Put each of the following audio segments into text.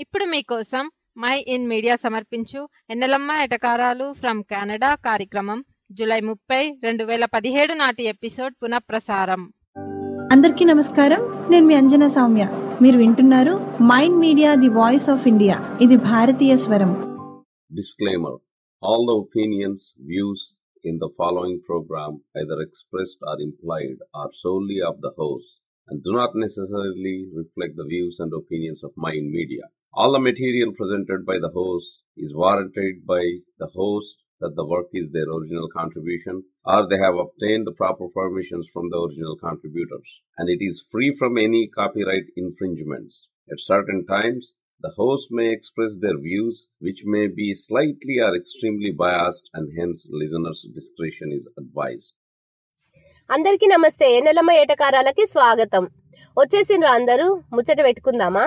ఇప్పుడు మీకోసం my in media సమర్పించు ఎన్నెలమ్మ ఎటకారాలు ఫ్రమ్ కెనడా కార్యక్రమం జూలై ముప్పై రెండు వేల పదిహేడు నాటి ఎపిసోడ్ పునఃప్రసారం అందరికీ నమస్కారం నేను మీ అంజనా సౌమ్య మీరు వింటున్నారు Mind media the voice of India ఇది భారతీయ స్వరం Disclaimer All the opinions, views in the following program, either expressed or implied, are solely of the host and do not necessarily reflect the views and opinions of Mind Media. All the material presented by the host is warranted by the host that the work is their original contribution or they have obtained the proper permissions from the original contributors and it is free from any copyright infringements. At certain times, the host may express their views, which may be slightly or extremely biased, and hence listeners' discretion is advised. అందరికీ నమస్తే నెలమ్మ ఏటకారాలకి స్వాగతం వచ్చేసిండ్రు అందరూ ముచ్చట పెట్టుకుందామా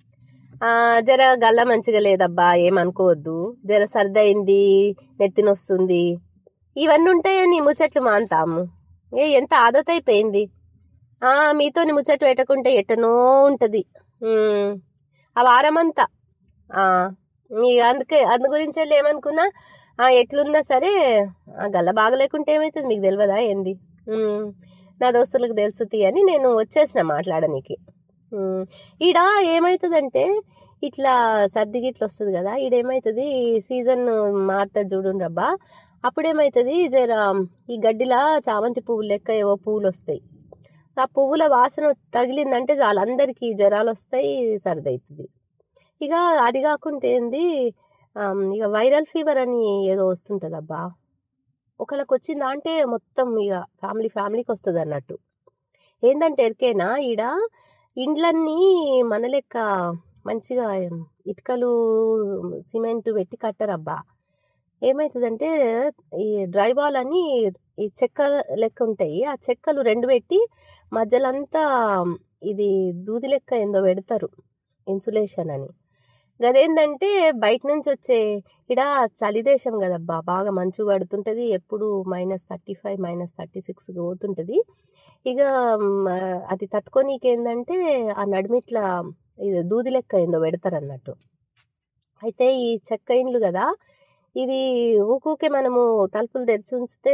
ఆ, జర గల్ల మంచిగా లేదబ్బా ఏమనుకోవద్దు జర సర్దయింది నెత్తినొస్తుంది ఇవన్నీ ఉంటాయని ముచ్చట్లు మాంతాము ఏ ఎంత ఆదత అయిపోయింది ఆ మీతోని ముచ్చట పెట్టుకుంటే ఎట్టనో ఉంటది ఉమ్, ఆ వారమంతా ఆ, ఇక అందుకే అందు గురించి వెళ్ళి ఏమనుకున్నా ఆ, ఎట్లున్నా సరే ఆ గల్ల బాగలేకుంటే ఏమవుతుంది మీకు తెలియదా ఏంది ఉమ్, నా దోస్తులకు తెలుసుతి అని నేను వచ్చేసిన మాట్లాడనీకి ఉమ్, ఈడ ఏమవుతుందంటే ఇట్లా సర్ది గిట్ల వస్తుంది కదా ఈడ ఏమవుతుంది సీజన్ మారుతుంది చూడండి రబ్బా అప్పుడు ఏమవుతుంది జర ఈ గడ్డిలా చామంతి పువ్వులు లెక్క ఏవో పువ్వులు వస్తాయి ఆ పువ్వుల వాసన తగిలిందంటే చాలు అందరికీ జ్వరాలు వస్తాయి సర్ది అవుతుంది ఇక అది కాకుండా ఏంది ఆమ్, ఇక వైరల్ ఫీవర్ అని ఏదో వస్తుంటుంది అబ్బా ఒకళ్ళకి వచ్చిందా అంటే మొత్తం ఇక ఫ్యామిలీ ఫ్యామిలీకి వస్తుంది అన్నట్టు ఏంటంటే ఎరికేనా ఈడ ఇండ్లన్నీ మన లెక్క మంచిగా ఇటుకలు సిమెంట్ పెట్టి కట్టరబ్బా ఏమవుతుందంటే ఈ డ్రై బాల్ అని ఈ చెక్క లెక్క ఉంటాయి ఆ చెక్కలు రెండు పెట్టి మధ్యలో అంతా ఇది దూది లెక్క ఏందో పెడతారు ఇన్సులేషన్ అని గదేందంటే బయట నుంచి వచ్చే ఇడ చలి దేశం కదబ్బా బాగా మంచు పడుతుంటది ఎప్పుడు minus thirty five minus thirty six పోతుంటది ఇక మ్, అది తట్టుకోనీకి ఏంటంటే ఆ నడిమిట్ల ఇది దూది లెక్క ఏందో పెడతారు అన్నట్టు అయితే ఈ చెక్క ఇండ్లు కదా ఇవి ఊకూకే మనము తలుపులు తెరిచి ఉంచితే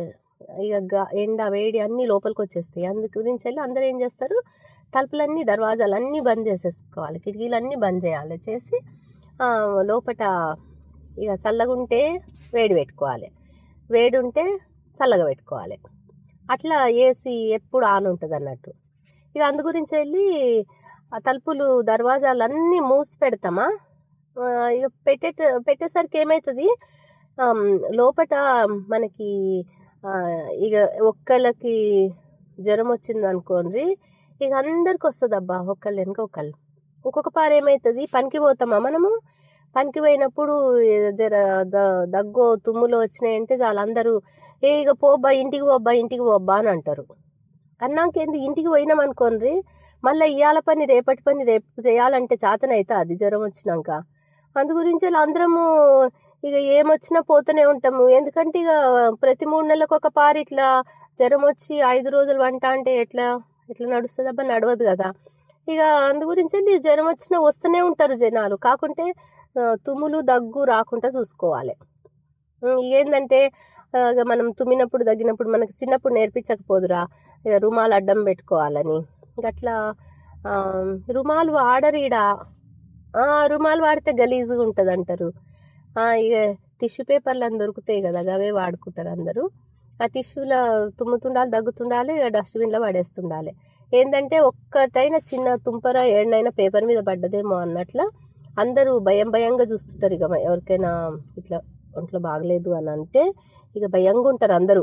ఇక గా- ఎండ వేడి అన్నీ లోపలికి వచ్చేస్తాయి అందు గురించి వెళ్ళి అందరూ ఏం చేస్తారు తలుపులన్నీ దర్వాజాలన్నీ బంద్ చేసేసుకోవాలి కిటికీలన్నీ బంద్ చేయాలి చేసి ఆ, లోపట ఇక చల్లగుంటే వేడి పెట్టుకోవాలి వేడి ఉంటే చల్లగా పెట్టుకోవాలి అట్లా ఏసీ ఎప్పుడు ఆన్ ఉంటుంది అన్నట్టు ఇక అందు గురించి వెళ్ళి ఆ తలుపులు దర్వాజాలు అన్నీ మూసి పెడతామా ఆ, ఇక పెట్టే పెట్టేసరికి ఏమవుతుంది ఆమ్, లోపట మనకి ఆ, ఇక ఒక్కళ్ళకి జ్వరం వచ్చింది అనుకోండి ఇక అందరికి వస్తుంది అబ్బా ఒకళ్ళు వెనక ఒకళ్ళు ఒక్కొక్క పారు ఏమవుతుంది పనికి పోతామా మనము పనికి పోయినప్పుడు ఏ జర ద- దగ్గు తుమ్ములు వచ్చినాయంటే చాలా అందరూ ఏ ఇక పోబ్బా ఇంటికి పోబ్బా ఇంటికి పోబ్బా అని అంటారు అన్నాకేంది ఇంటికి పోయినాం అనుకోండి మళ్ళీ ఇయ్యాల పని రేపటి పని రేపు చేయాలంటే చేతనైతే అది జ్వరం వచ్చినాక అందు గురించి ఇలా అందరము ఇక ఏమొచ్చినా పోతూనే ఉంటాము ఎందుకంటే ఇక ప్రతి మూడు నెలలకు ఒక పారి ఇట్లా జ్వరం వచ్చి ఐదు రోజులు వంట అంటే ఎట్లా ఎట్లా నడుస్తుంది అబ్బా నడవదు కదా ఇక అందు గురించి వెళ్ళి జ్వరం వచ్చినా వస్తూనే ఉంటారు జనాలు కాకుంటే ఆ, తుమ్ములు దగ్గు రాకుండా చూసుకోవాలి ఉమ్, ఏందంటే ఆ, ఇక మనం తుమ్మినప్పుడు దగ్గినప్పుడు మనకి చిన్నప్పుడు నేర్పించకపోదురా ఇక రుమాలు అడ్డం పెట్టుకోవాలని గట్లా ఆ, రుమాలు వాడరీడా ఆ, రుమాలు వాడితే గలీజ్గా ఉంటుంది అంటారు ఆ, ఇక టిష్యూ పేపర్లు అని దొరుకుతాయి కదా అవే వాడుకుంటారు అందరూ ఆ టిష్యూలో తుమ్ముతుండాలి దగ్గుతుండాలి ఇక డస్ట్బిన్లో పడేస్తుండాలి ఏంటంటే ఒక్కటైనా చిన్న తుంపర ఏడనైనా పేపర్ మీద పడ్డదేమో అన్నట్ల అందరూ భయం భయంగా చూస్తుంటారు ఇక ఎవరికైనా ఇట్లా ఒంట్లో బాగలేదు అని అంటే ఇక భయంగా ఉంటారు అందరూ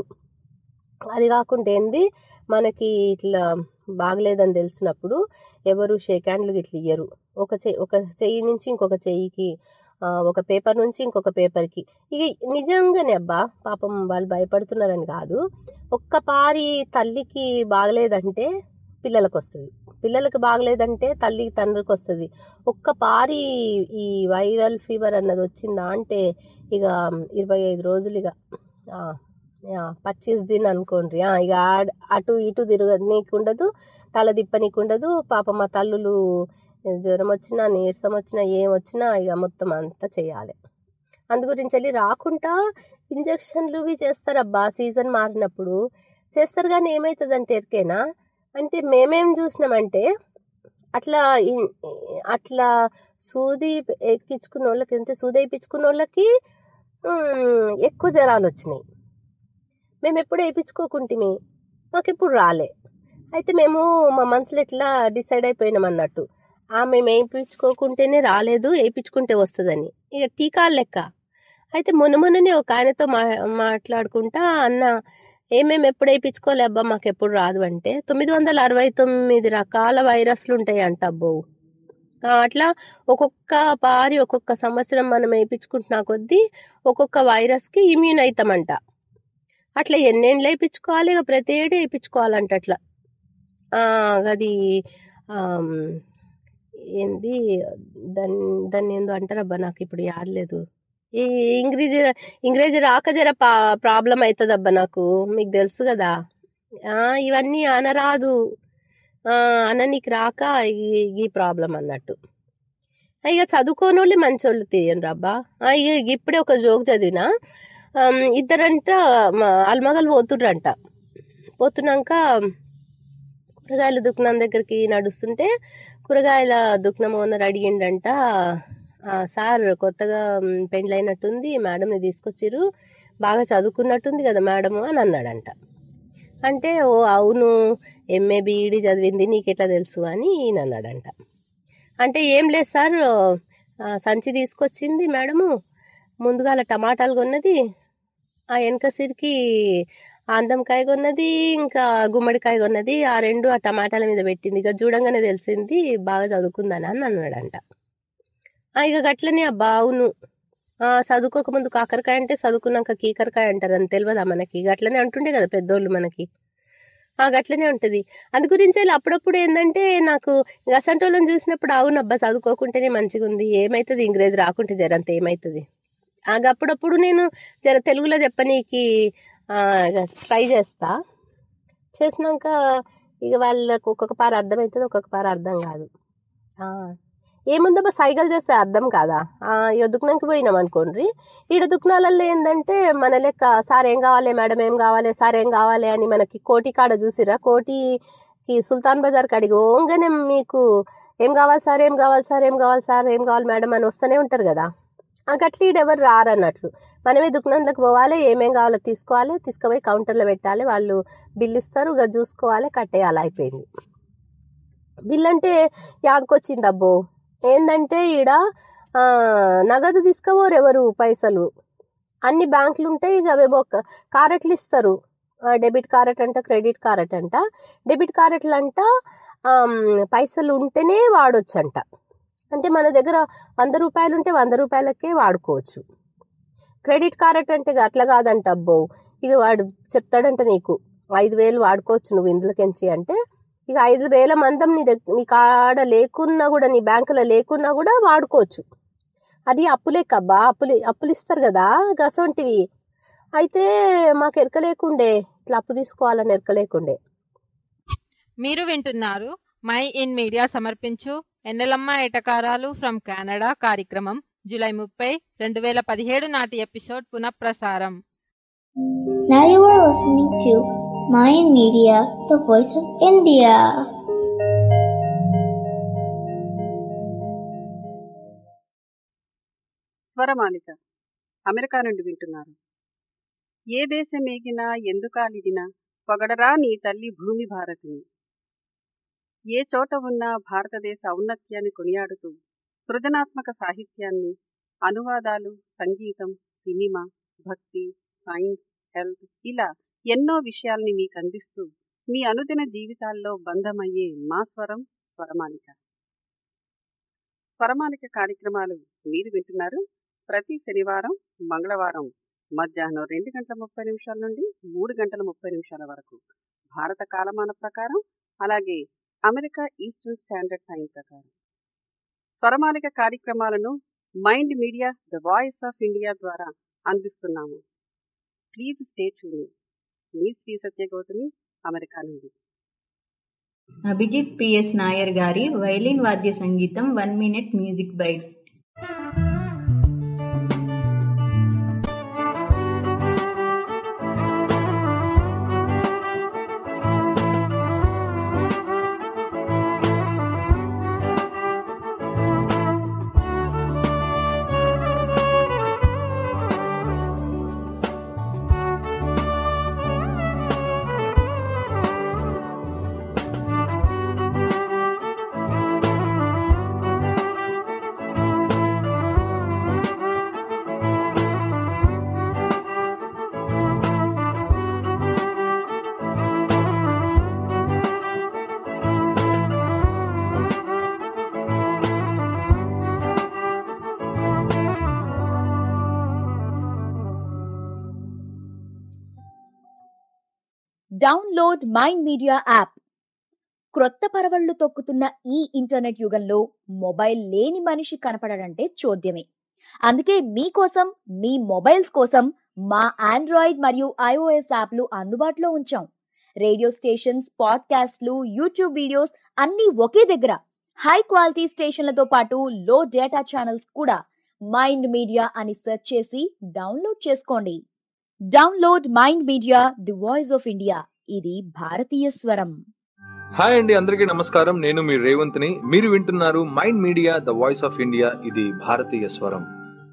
అది కాకుండా ఏంది మనకి ఇట్లా బాగలేదని తెలిసినప్పుడు ఎవరు షేక్ హ్యాండ్లు ఇట్లా ఇయ్యరు ఒక చెయ్యి ఒక చెయ్యి నుంచి ఇంకొక చెయ్యికి ఆ, ఒక పేపర్ నుంచి ఇంకొక పేపర్కి ఇక నిజంగానే అబ్బా పాపం వాళ్ళు భయపడుతున్నారని కాదు ఒక్క పారి తల్లికి బాగలేదంటే పిల్లలకు వస్తుంది పిల్లలకు బాగలేదంటే తల్లి తండ్రికి వస్తుంది ఒక్క పారి ఈ వైరల్ ఫీవర్ అన్నది వచ్చిందా అంటే ఇక ఇరవై ఐదు రోజులు ఇక ఆ, ఆ, పచ్చీస్ దిన్ అనుకోండి ఆ, ఇక ఆడ- అటు ఇటు తిరగ నీకు ఉండదు తల దిప్ప నీకు ఉండదు పాప మా తల్లులు జ్వరం వచ్చినా నీరసం వచ్చినా ఏం వచ్చినా ఇక మొత్తం అంతా చేయాలి అందు గురించి వెళ్ళి రాకుండా ఇంజక్షన్లు ఇవి చేస్తారబ్బా సీజన్ మారినప్పుడు చేస్తారు కానీ ఏమవుతుందంటే ఎరికేనా అంటే మేమేం చూసినామంటే అట్లా ఇన్- అట్లా సూది ఎక్కించుకున్న వాళ్ళకి అంటే సూది వేయించుకున్న వాళ్ళకి ఉమ్, ఎక్కువ జ్వరాలు వచ్చినాయి మేము ఎప్పుడు వేయించుకోకుంటిమి మాకు ఇప్పుడు రాలే అయితే మేము మా మనసులో ఎట్లా డిసైడ్ అయిపోయినాం అన్నట్టు ఆ మేము వేయించుకోకుంటేనే రాలేదు వేయించుకుంటే వస్తుందని ఇక టీకాలు లెక్క అయితే మొన్న మొన్ననే ఒక ఆయనతో మా మాట్లాడుకుంటా అన్న ఏమేమి ఎప్పుడు వేయించుకోలే అబ్బా మాకు ఎప్పుడు రాదు అంటే తొమ్మిది వందల అరవై తొమ్మిది రకాల వైరస్లు ఉంటాయి అంట అబ్బో ఆ, అట్లా ఒక్కొక్క పారి ఒక్కొక్క సంవత్సరం మనం వేయించుకుంటున్నా కొద్దీ ఒక్కొక్క వైరస్కి ఇమ్యూన్ అవుతామంట అట్లా ఎన్నేళ్ళు వేయించుకోవాలి ఇక ప్రతి ఏడు వేయించుకోవాలంట అట్లా ఆ, అది ఆమ్, ఏంది దాన్ని దాన్ని ఏందో అంటారబ్బా నాకు ఇప్పుడు యాదలేదు ఈ ఇంగ్రేజీ ఇంగ్రేజీ రాక జర పా ప్రాబ్లం అవుతుందబ్బా నాకు మీకు తెలుసు కదా ఆ, ఇవన్నీ అనరాదు ఆ, అన నీకు రాక ఈ- ఈ ప్రాబ్లం అన్నట్టు ఆ, ఇక చదువుకోని వాళ్ళు మంచోళ్ళు తీయండి రబ్బా ఆ, ఇక ఇప్పుడే ఒక జోక్ చదివిన ఆమ్, ఇద్దరంట మా అల్మగలు పోతుర్రంట పోతున్నాక కూరగాయల దుకాణం దగ్గరికి నడుస్తుంటే కూరగాయల దుకాణం ఓనర్ అడిగిండంట "ఆ, సార్ కొత్తగా మ్, పెండ్లైనట్టుంది మేడంని తీసుకొచ్చిర్రు బాగా చదువుకున్నట్టుంది కదా మేడము అని అన్నాడంట అంటే ఓ అవును ఎంఏ బీఈడి చదివింది నీకు ఎట్లా తెలుసు అని ఈయన అన్నాడంట అంటే ఏం లేదు సార్ ఆ, సంచి తీసుకొచ్చింది మేడము ముందుగాల టమాటాలు కొన్నది ఆ వెనక సిరికి ఆందంకాయ కొన్నది ఇంకా గుమ్మడికాయ కొన్నది ఆ రెండు ఆ టమాటాల మీద పెట్టింది ఇక చూడంగానే తెలిసింది బాగా చదువుకుందని అని అన్నాడంట ఆ, ఇక గట్లనే అబ్బా అవును ఆ, చదువుకోకముందు కాకరకాయ అంటే చదువుకున్నాక కీకరకాయ అంటారు అని తెలియదా మనకి గట్లనే అంటుండే కదా పెద్దోళ్ళు మనకి ఆ గట్లనే ఉంటుంది అందు గురించి వెళ్ళి అప్పుడప్పుడు ఏంటంటే నాకు గసంటోళ్ళని చూసినప్పుడు అవును అబ్బా చదువుకోకుంటేనే మంచిగా ఉంది ఏమవుతుంది ఇంగ్రేజ్ రాకుంటే జరంత ఏమవుతుంది ఆగ అప్పుడప్పుడు నేను జర తెలుగులో చెప్పనీకి ట్రై చేస్తా చేసినాక ఇక వాళ్ళకు ఒక్కొక్క పార అర్థమవుతుంది ఒక్కొక్క పార అర్థం కాదు ఆ, ఏముందబ్బా సైకిల్ చేస్తే అర్థం కాదా ఆ, ఇక దుకాణంకి పోయినాం అనుకోండి ఈడ దుకాణాలలో ఏంటంటే మన లెక్క సార్ ఏం కావాలి మేడం ఏం కావాలి సార్ ఏం కావాలి అని మనకి కోటి కాడ చూసిరా కోటికి సుల్తాన్ బజార్ కాడికి ఓంగానే మీకు ఏం కావాలి సార్ ఏం కావాలి సార్ ఏం కావాలి సార్ ఏం కావాలి మేడం అని వస్తూనే ఉంటారు కదా ఆ గట్ల ఈడ ఎవరు రారన్నట్లు మనమే దుకాణంలోకి పోవాలి ఏమేం కావాలో తీసుకోవాలి తీసుకుపోయి కౌంటర్లో పెట్టాలి వాళ్ళు బిల్ ఇస్తారు ఇక చూసుకోవాలి కట్టేయాలి అయిపోయింది బిల్ అంటే యాదకొచ్చింది అబ్బో ఏంటంటే ఈడ ఆ, నగదు తీసుకుపోరు ఎవరు పైసలు అన్ని బ్యాంకులు ఉంటాయి ఇక అవేమో క- కారెట్లు ఇస్తారు ఆ, డెబిట్ కారెట్ అంట క్రెడిట్ కారెట్ అంట డెబిట్ కారెట్లు అంట ఆమ్, పైసలు ఉంటేనే వాడొచ్చు అంట అంటే మన దగ్గర వంద రూపాయలు ఉంటే వంద రూపాయలకే వాడుకోవచ్చు క్రెడిట్ కార్డ్ అంటే ఇక అట్లా కాదంట అబ్బో ఇక వాడు చెప్తాడంట నీకు ఐదు వేలు వాడుకోవచ్చు నువ్వు ఇందులోకించి అంటే ఇక ఐదు వేల మందం నీ దగ్గర నీ కాడ లేకున్నా కూడా నీ బ్యాంకులో లేకున్నా కూడా వాడుకోవచ్చు అది అప్పులేక అబ్బా అప్పులు అప్పులు ఇస్తారు కదా గసంటివి అయితే మాకు ఎరక లేకుండే ఇట్లా అప్పు తీసుకోవాలని ఎరక లేకుండే మీరు వింటున్నారు మై ఇన్ మీడియా సమర్పించు ఎన్నెలమ్మ ఎటకారాలు ఫ్రమ్ కెనడా కార్యక్రమం జూలై ముప్పై రెండు వేల పదిహేడు నాటి ఎపిసోడ్ పునఃప్రసారం Now you are listening to Mayan Media, the voice of India. స్వరమాలిక అమెరికా నుండి వింటున్నారు ఏ దేశం ఏగినా ఎందుకాలిదినా పొగడరా నీ తల్లి భూమి భారతిని ఏ చోట ఉన్నా భారతదేశ ఔన్నత్యాన్ని కొనియాడుతూ సృజనాత్మక సాహిత్యాన్ని అనువాదాలు సంగీతం సినిమా భక్తి సైన్స్ హెల్త్ ఇలా ఎన్నో విషయాల్ని మీకు అందిస్తూ మీ అనుదిన జీవితాల్లో బంధమయ్యే మా స్వరం స్వరమాలిక స్వరమాలిక కార్యక్రమాలు మీరు వింటున్నారు ప్రతి శనివారం మంగళవారం మధ్యాహ్నం రెండు గంటల ముప్పై నిమిషాల నుండి మూడు గంటల ముప్పై నిమిషాల వరకు భారత కాలమాన ప్రకారం అలాగే అమెరికా ఈస్టర్న్ స్టాండర్డ్ టైం ప్రకారం స్వరమాలిక కార్యక్రమాలను Mind Media the voice of India ద్వారా అందిస్తున్నాము ప్లీజ్ స్టే ట్యూన్ మీ శ్రీ సత్య గౌతమి అమెరికా నుండి అభిజిత్ పిఎస్ నాయర్ గారి వైలిన్ వాద్య సంగీతం one minute music byte download Mind Media app క్రొత్త పరవళ్లు తొక్కుతున్న ఈ ఇంటర్నెట్ యుగంలో మొబైల్ లేని మనిషి కనపడడంటే చూద్యమే అందుకే మీకోసం మీ మొబైల్స్ కోసం మా ఆండ్రాయిడ్ మరియు ఐఓఎస్ యాప్లు అందుబాటులో ఉంచాం రేడియో స్టేషన్స్ పాడ్కాస్ట్లు యూట్యూబ్ వీడియోస్ అన్నీ ఒకే దగ్గర హై క్వాలిటీ స్టేషన్లతో పాటు లో డేటా ఛానల్స్ కూడా మైండ్ మీడియా అని సెర్చ్ చేసి డౌన్లోడ్ చేసుకోండి download Mind media the voice of India ఇది భారతీయ స్వరం హాయ్ అండి అందరికీ నమస్కారం నేను మీ రేవంత్ని మీరు వింటున్నారు Mind Media the voice of India ఇది భారతీయ స్వరం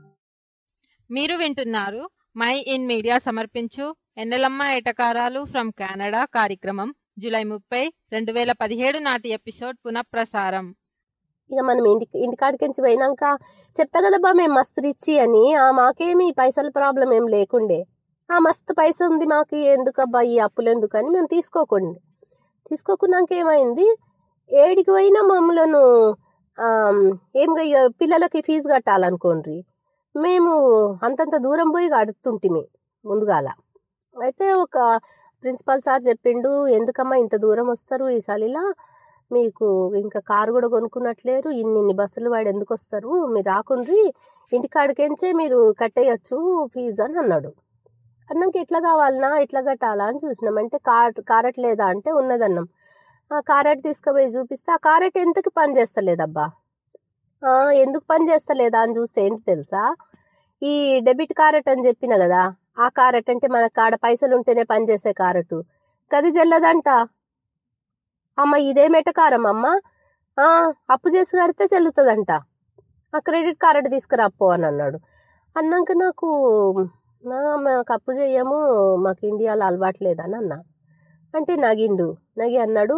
మీరు వింటున్నారు మై ఇన్ మీడియా సమర్పించు ఎన్నెలమ్మ ఎటకారాలు ఫ్రమ్ కెనడా కార్యక్రమం జూలై ముప్పై రెండు వేల పదిహేడు నాటి ఎపిసోడ్ పునఃప్రసారం ఇక మనం ఇంటి ఇంటికాడికించి పోయినాక చెప్తా కదా బా మేము మస్తు రిచ్చి అని ఆ మాకేమి పైసల ప్రాబ్లం ఏం లేకుండే ఆ మస్తు పైస ఉంది మాకు ఎందుకబ్బా ఈ అప్పులు ఎందుకని మేము తీసుకోకండి తీసుకోకున్నాక ఏమైంది ఏడికి పోయినా మమ్మలను ఆమ్, ఏం ఇక పిల్లలకి ఫీజు కట్టాలనుకోండి మేము అంతంత దూరం పోయి కడుతుంటిమి ముందుగాల అయితే ఒక ప్రిన్సిపల్ సార్ చెప్పిండు ఎందుకమ్మా ఇంత దూరం వస్తారు ఈ సలిలా మీకు ఇంకా కారు కూడా కొనుక్కున్నట్లేరు ఇన్ని ఇన్ని బస్సులు వాడు ఎందుకు వస్తారు మీరు రాకుండ్రి ఇంటికాడికెంచే మీరు కట్టేయచ్చు ఫీజు అని అన్నాడు అన్నాక ఎట్లా కావాలనా ఎట్లా కట్టాలా అని చూసినాం అంటే కార్ కారెట్ లేదా అంటే ఉన్నదన్నాం ఆ కారెట్ తీసుకుపోయి చూపిస్తే ఆ కారెట్ ఎంతకి పని చేస్తలేదబ్బా ఆ, ఎందుకు పని చేస్తలేదా అని చూస్తే ఏంటి తెలుసా ఈ డెబిట్ కారెట్ అని చెప్పిన కదా ఆ కారెట్ అంటే మన కాడ పైసలు ఉంటేనే పని చేసే కారెట్ గది చెల్లదంట అమ్మ ఇదే మెటకారం అమ్మ ఆ, అప్పు చేసి కడితే చెల్లుతుందంట ఆ క్రెడిట్ కార్డు తీసుకురాపో అని అన్నాడు అన్నాక నాకు "ఆ, మాకు అప్పు చెయ్యము మాకు ఇండియాలో అలవాటు లేదని అన్నా అంటే నగిండు నగి అన్నాడు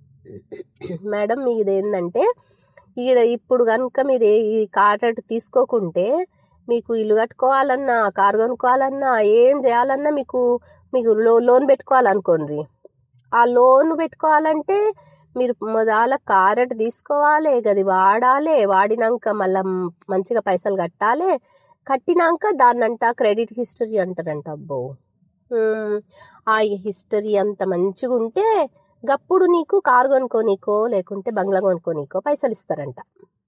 మేడం మీది ఏంటంటే ఈడ ఇప్పుడు కనుక మీరు ఏ- ఈ కార్డు తీసుకోకుంటే మీకు ఇల్లు కట్టుకోవాలన్నా కారు కొనుక్కోవాలన్నా ఏం చేయాలన్నా మీకు మీకు లో లోన్ పెట్టుకోవాలనుకోండి ఆ లోన్ పెట్టుకోవాలంటే మీరు మొదల కారెట్ తీసుకోవాలి గది వాడాలి వాడినాక మళ్ళీ మంచిగా పైసలు కట్టాలి కట్టినాక దాన్నంట క్రెడిట్ హిస్టరీ అంటారంట అబ్బో ఉమ్, ఆ హిస్టరీ అంత మంచిగా ఉంటే గప్పుడు నీకు కారు కొనుక్కోనీకో లేకుంటే బంగ్లా కొనుక్కోనీకో పైసలు ఇస్తారంట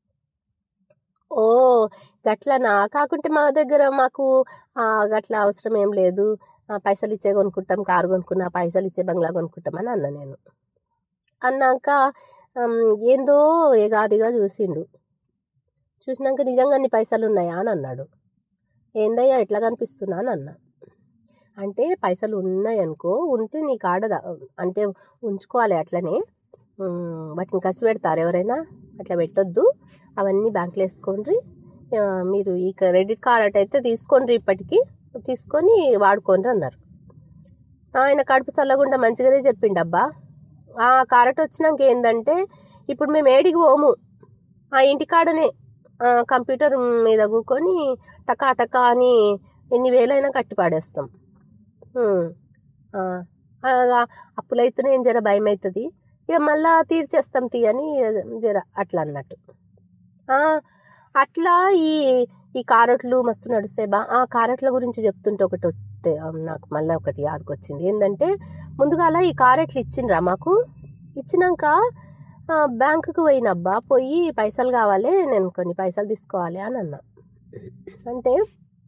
ఓ గట్లనా కాకుంటే మా దగ్గర మాకు ఆ, గట్ల అవసరం ఏం లేదు ఆ, పైసలు ఇచ్చే కొనుక్కుంటాం కారు కొనుక్కున్నా పైసలు ఇచ్చే బంగ్లా కొనుక్కుంటాం అని అన్నా నేను అన్నాక "ఉమ్, ఏందో ఏగాదిగా చూసిండు చూసినాక నిజంగా నీ పైసలు ఉన్నాయా అని అన్నాడు ఏందయ్యా ఎట్లా కనిపిస్తున్నా అని అన్నా అంటే పైసలు ఉన్నాయనుకో ఉంటే నీ కాడ దా- అంటే ఉంచుకోవాలి అట్లనే ఉమ్, వాటిని ఖర్చు పెడతారు ఎవరైనా అట్లా పెట్టొద్దు అవన్నీ బ్యాంకులో వేసుకోండి ఆ, మీరు ఈ క్రెడిట్ కార్డ్ అయితే తీసుకోండి ఇప్పటికి తీసుకొని వాడుకోండి అన్నారు ఆయన కడుపు చల్లకుండా మంచిగానే చెప్పిండబ్బా ఆ కారెట్ వచ్చినాక ఏంటంటే ఇప్పుడు మేము ఏడికి పోము ఆ ఇంటికాడనే ఆ, కంప్యూటర్ మీద కూకొని టకా టకా అని ఎన్ని వేలైనా కట్టి పాడేస్తాం ఉమ్. ఆ, ఆ, అప్పులైతేనే ఏం జర భయం అవుతుంది ఇక మళ్ళా తీర్చేస్తాం తీ అని జర అట్లా అన్నట్టు ఆ, అట్లా ఈ ఈ కారెట్లు మస్తు నడుస్తాయి బా ఆ కారెట్ల గురించి చెప్తుంటే ఒకటి వస్తే ఆ, నాకు మళ్ళీ ఒకటి యాదకొచ్చింది ఏంటంటే ముందుగాల ఈ కారెట్లు ఇచ్చిండ్రా మాకు ఇచ్చినాక ఆ, బ్యాంకుకు పోయినబ్బా పోయి పైసలు కావాలి నేను కొన్ని పైసలు తీసుకోవాలి అని అన్నా అంటే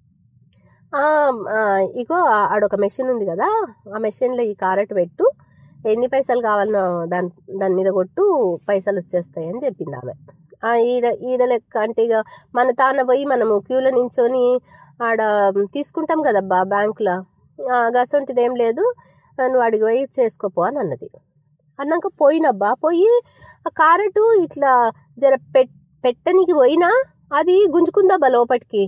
"ఆ, ఆ, ఇగో ఆడొక మెషిన్ ఉంది కదా ఆ మెషిన్లో ఈ కారెట్ పెట్టు ఎన్ని పైసలు కావాలనో దాని దాని మీద కొట్టు పైసలు వచ్చేస్తాయి అని చెప్పింది ఆమె ఆ ఈడ ఈడ లెక్క అంటే ఇక మన తాన పోయి మనము క్యూలో నించొని ఆడ తీసుకుంటాం కదబ్బా బ్యాంకులో గసంటిది ఏం లేదు నువ్వు అడిగి పోయి చేసుకోపో అని అన్నది అన్నాక పోయినబ్బా పోయి ఆ కారెట్ ఇట్లా జర పెట్ పెట్టనికి పోయినా అది గుంజుకుందబ్బా లోపలికి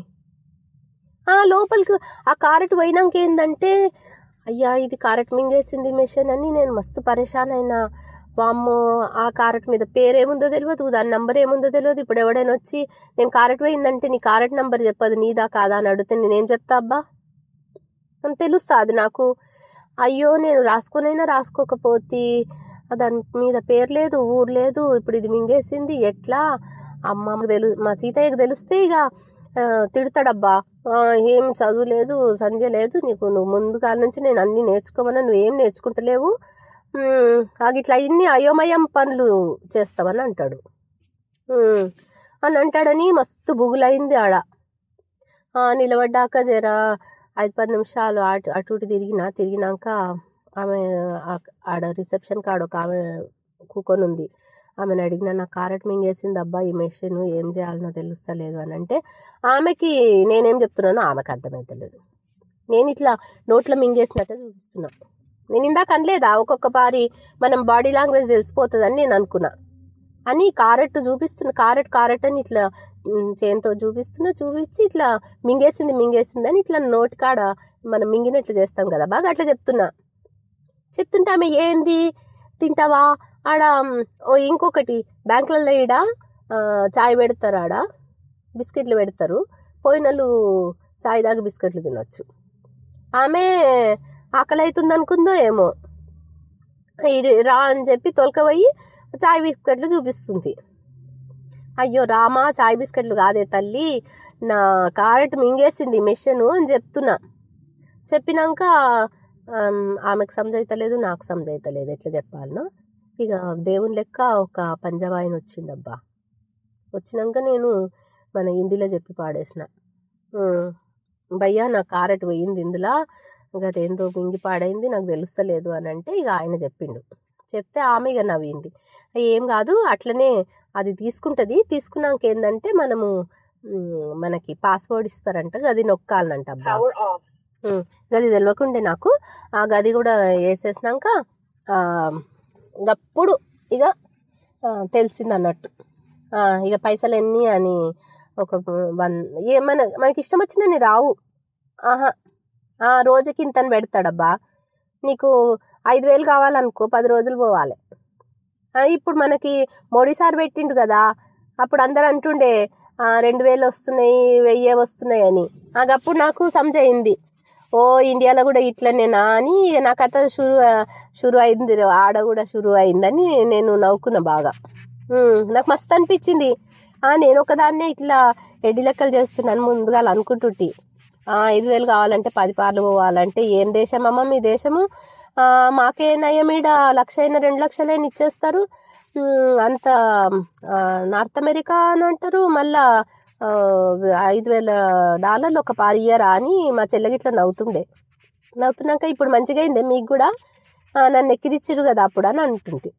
ఆ లోపలికి ఆ కారెట్ పోయినాక ఏంటంటే అయ్యా ఇది కారెట్ మింగేసింది మిషన్ అని నేను మస్తు పరేషాన్ అయినా వామ్మో ఆ కారెట్ మీద పేరు ఏముందో తెలియదు దాని నంబర్ ఏముందో తెలియదు ఇప్పుడు ఎవడైనా వచ్చి నేను కారెట్ పోయిందంటే నీ కారెట్ నంబర్ చెప్పదు నీదా కాదా అని అడిగితే నేనేం చెప్తా అబ్బా అని తెలుస్తా అది నాకు అయ్యో నేను రాసుకొనైనా రాసుకోకపోతే దాని మీద పేరు లేదు ఊరు లేదు ఇప్పుడు ఇది మింగేసింది ఎట్లా అమ్మ తెలు మా సీతయ్యకి తెలిస్తే ఇక ఆ, తిడతాడబ్బా ఆ, ఏం చదువు లేదు సంధ్య లేదు నీకు నువ్వు ముందు కాల నుంచి నేను అన్నీ నేర్చుకోమన్నా నువ్వేం నేర్చుకుంటలేవు ఉమ్, ఆగి ఇట్లా ఇన్ని అయోమయం పనులు చేస్తావని అంటాడు ఉమ్, అని అంటాడని మస్తు బుగులైంది ఆడ ఆ, నిలబడ్డాక జర ఐదు పది నిమిషాలు అటు అటు ఇటు తిరిగిన తిరిగినాక ఆమె ఆ- ఆడ రిసెప్షన్ కాడ ఒక ఆమె కూకొని ఉంది ఆమెను అడిగిన నా కారెట్ మింగేసింది అబ్బా ఈ మెషిన్ ఏం చేయాలనో తెలుస్తలేదు అని అంటే ఆమెకి నేనేం చెప్తున్నానో ఆమెకు అర్థమైతలేదు నేను ఇట్లా నోట్లో మింగేసినట్టే చూపిస్తున్నా నేను ఇందాక అనలేదా ఒక్కొక్క పారి మనం బాడీ లాంగ్వేజ్ తెలిసిపోతుందని నేను అనుకున్నా అని కారెట్ చూపిస్తున్నా కారెట్ కారెట్ అని ఇట్లా ఉమ్, చేయంతో చూపిస్తున్నా చూపించి ఇట్లా మింగేసింది మింగేసింది అని ఇట్లా నోటి కాడ మనం మింగినట్లు చేస్తాం కదా బాగా అట్లా చెప్తున్నా చెప్తుంటే ఆమె ఏంది తింటావా ఆడ ఉమ్, ఓ ఇంకొకటి బ్యాంకులలో ఈడ ఆ, చాయ్ పెడతారు ఆడ బిస్కెట్లు పెడతారు పోయినలు చాయ్ దాకా బిస్కెట్లు తినొచ్చు ఆమె ఆకలి అవుతుంది అనుకుందో ఏమో ఈడు రా అని చెప్పి తొలకపోయి చాయ్ బిస్కెట్లు చూపిస్తుంది అయ్యో రామా చాయ్ బిస్కెట్లు కాదే తల్లి నా కారెట్ మింగేసింది మిషన్ అని చెప్తున్నా చెప్పినాక ఆమ్, ఆమెకు సమజైతలేదు నాకు సమజైతలేదు ఎట్లా చెప్పాలనో ఇక దేవుని లెక్క ఒక పంజాబాయిని వచ్చిండబ్బా వచ్చినాక నేను మన హిందీలో చెప్పి పాడేసిన "ఉమ్, భయ్యా నా కారెట్ పోయింది ఇందులో ఇంకా అదేందో మింగి పాడైంది నాకు తెలుస్తలేదు అని అంటే ఇక ఆయన చెప్పిండు చెప్తే ఆమె ఇక నవ్వింది ఏం కాదు అట్లనే అది తీసుకుంటుంది తీసుకున్నాక ఏంటంటే మనము ఉమ్, మనకి పాస్వర్డ్ ఇస్తారంట అది నొక్కాలనంట అబ్బా ఉమ్, గది తెలియకుండే నాకు ఆ గది కూడా వేసేసినాక ఆ, గప్పుడు ఇక ఆ, తెలిసింది అన్నట్టు ఆ, ఇక పైసలు ఎన్ని అని ఒక వన్ ఏ మన మనకి ఇష్టం వచ్చినని రావు ఆహా ఆ, రోజుకి ఇంతని పెడతాడబ్బా నీకు ఐదు వేలు కావాలనుకో పది రోజులు పోవాలి ఆ, ఇప్పుడు మనకి మోడీ సార్ పెట్టిండు కదా అప్పుడు అందరు అంటుండే ఆ, రెండు వేలు వస్తున్నాయి వెయ్యి వస్తున్నాయి అని అప్పుడు నాకు సమజయింది ఓ ఇండియాలో కూడా ఇట్లనేనా అని నా కథ షురు షురు అయింది ఆడ కూడా షురు అయిందని నేను నవ్వుకున్నా బాగా ఉమ్, నాకు మస్తు అనిపించింది ఆ, నేను ఒకదాన్నే ఇట్లా ఎడ్డి లెక్కలు చేస్తున్నాను ముందుగా అనుకుంటుంటి ఆ, ఐదు వేలు కావాలంటే పది పార్లు పోవాలంటే ఏం దేశం అమ్మ మీ దేశము ఆ, మాకే నయమీడ లక్ష అయినా రెండు లక్షలైనా ఇచ్చేస్తారు ఉమ్, అంత ఆ, నార్త్ అమెరికా అని అంటారు మళ్ళా ఆ, ఐదు వేల డాలర్లు ఒక పారి ఇయ్యరా అని మా చెల్లెగిట్లా నవ్వుతుండే నవ్వుతున్నాక ఇప్పుడు మంచిగా అయిందే మీకు కూడా ఆ, నన్ను ఎక్కిరిచ్చిరు కదా అప్పుడు అని అంటుంటే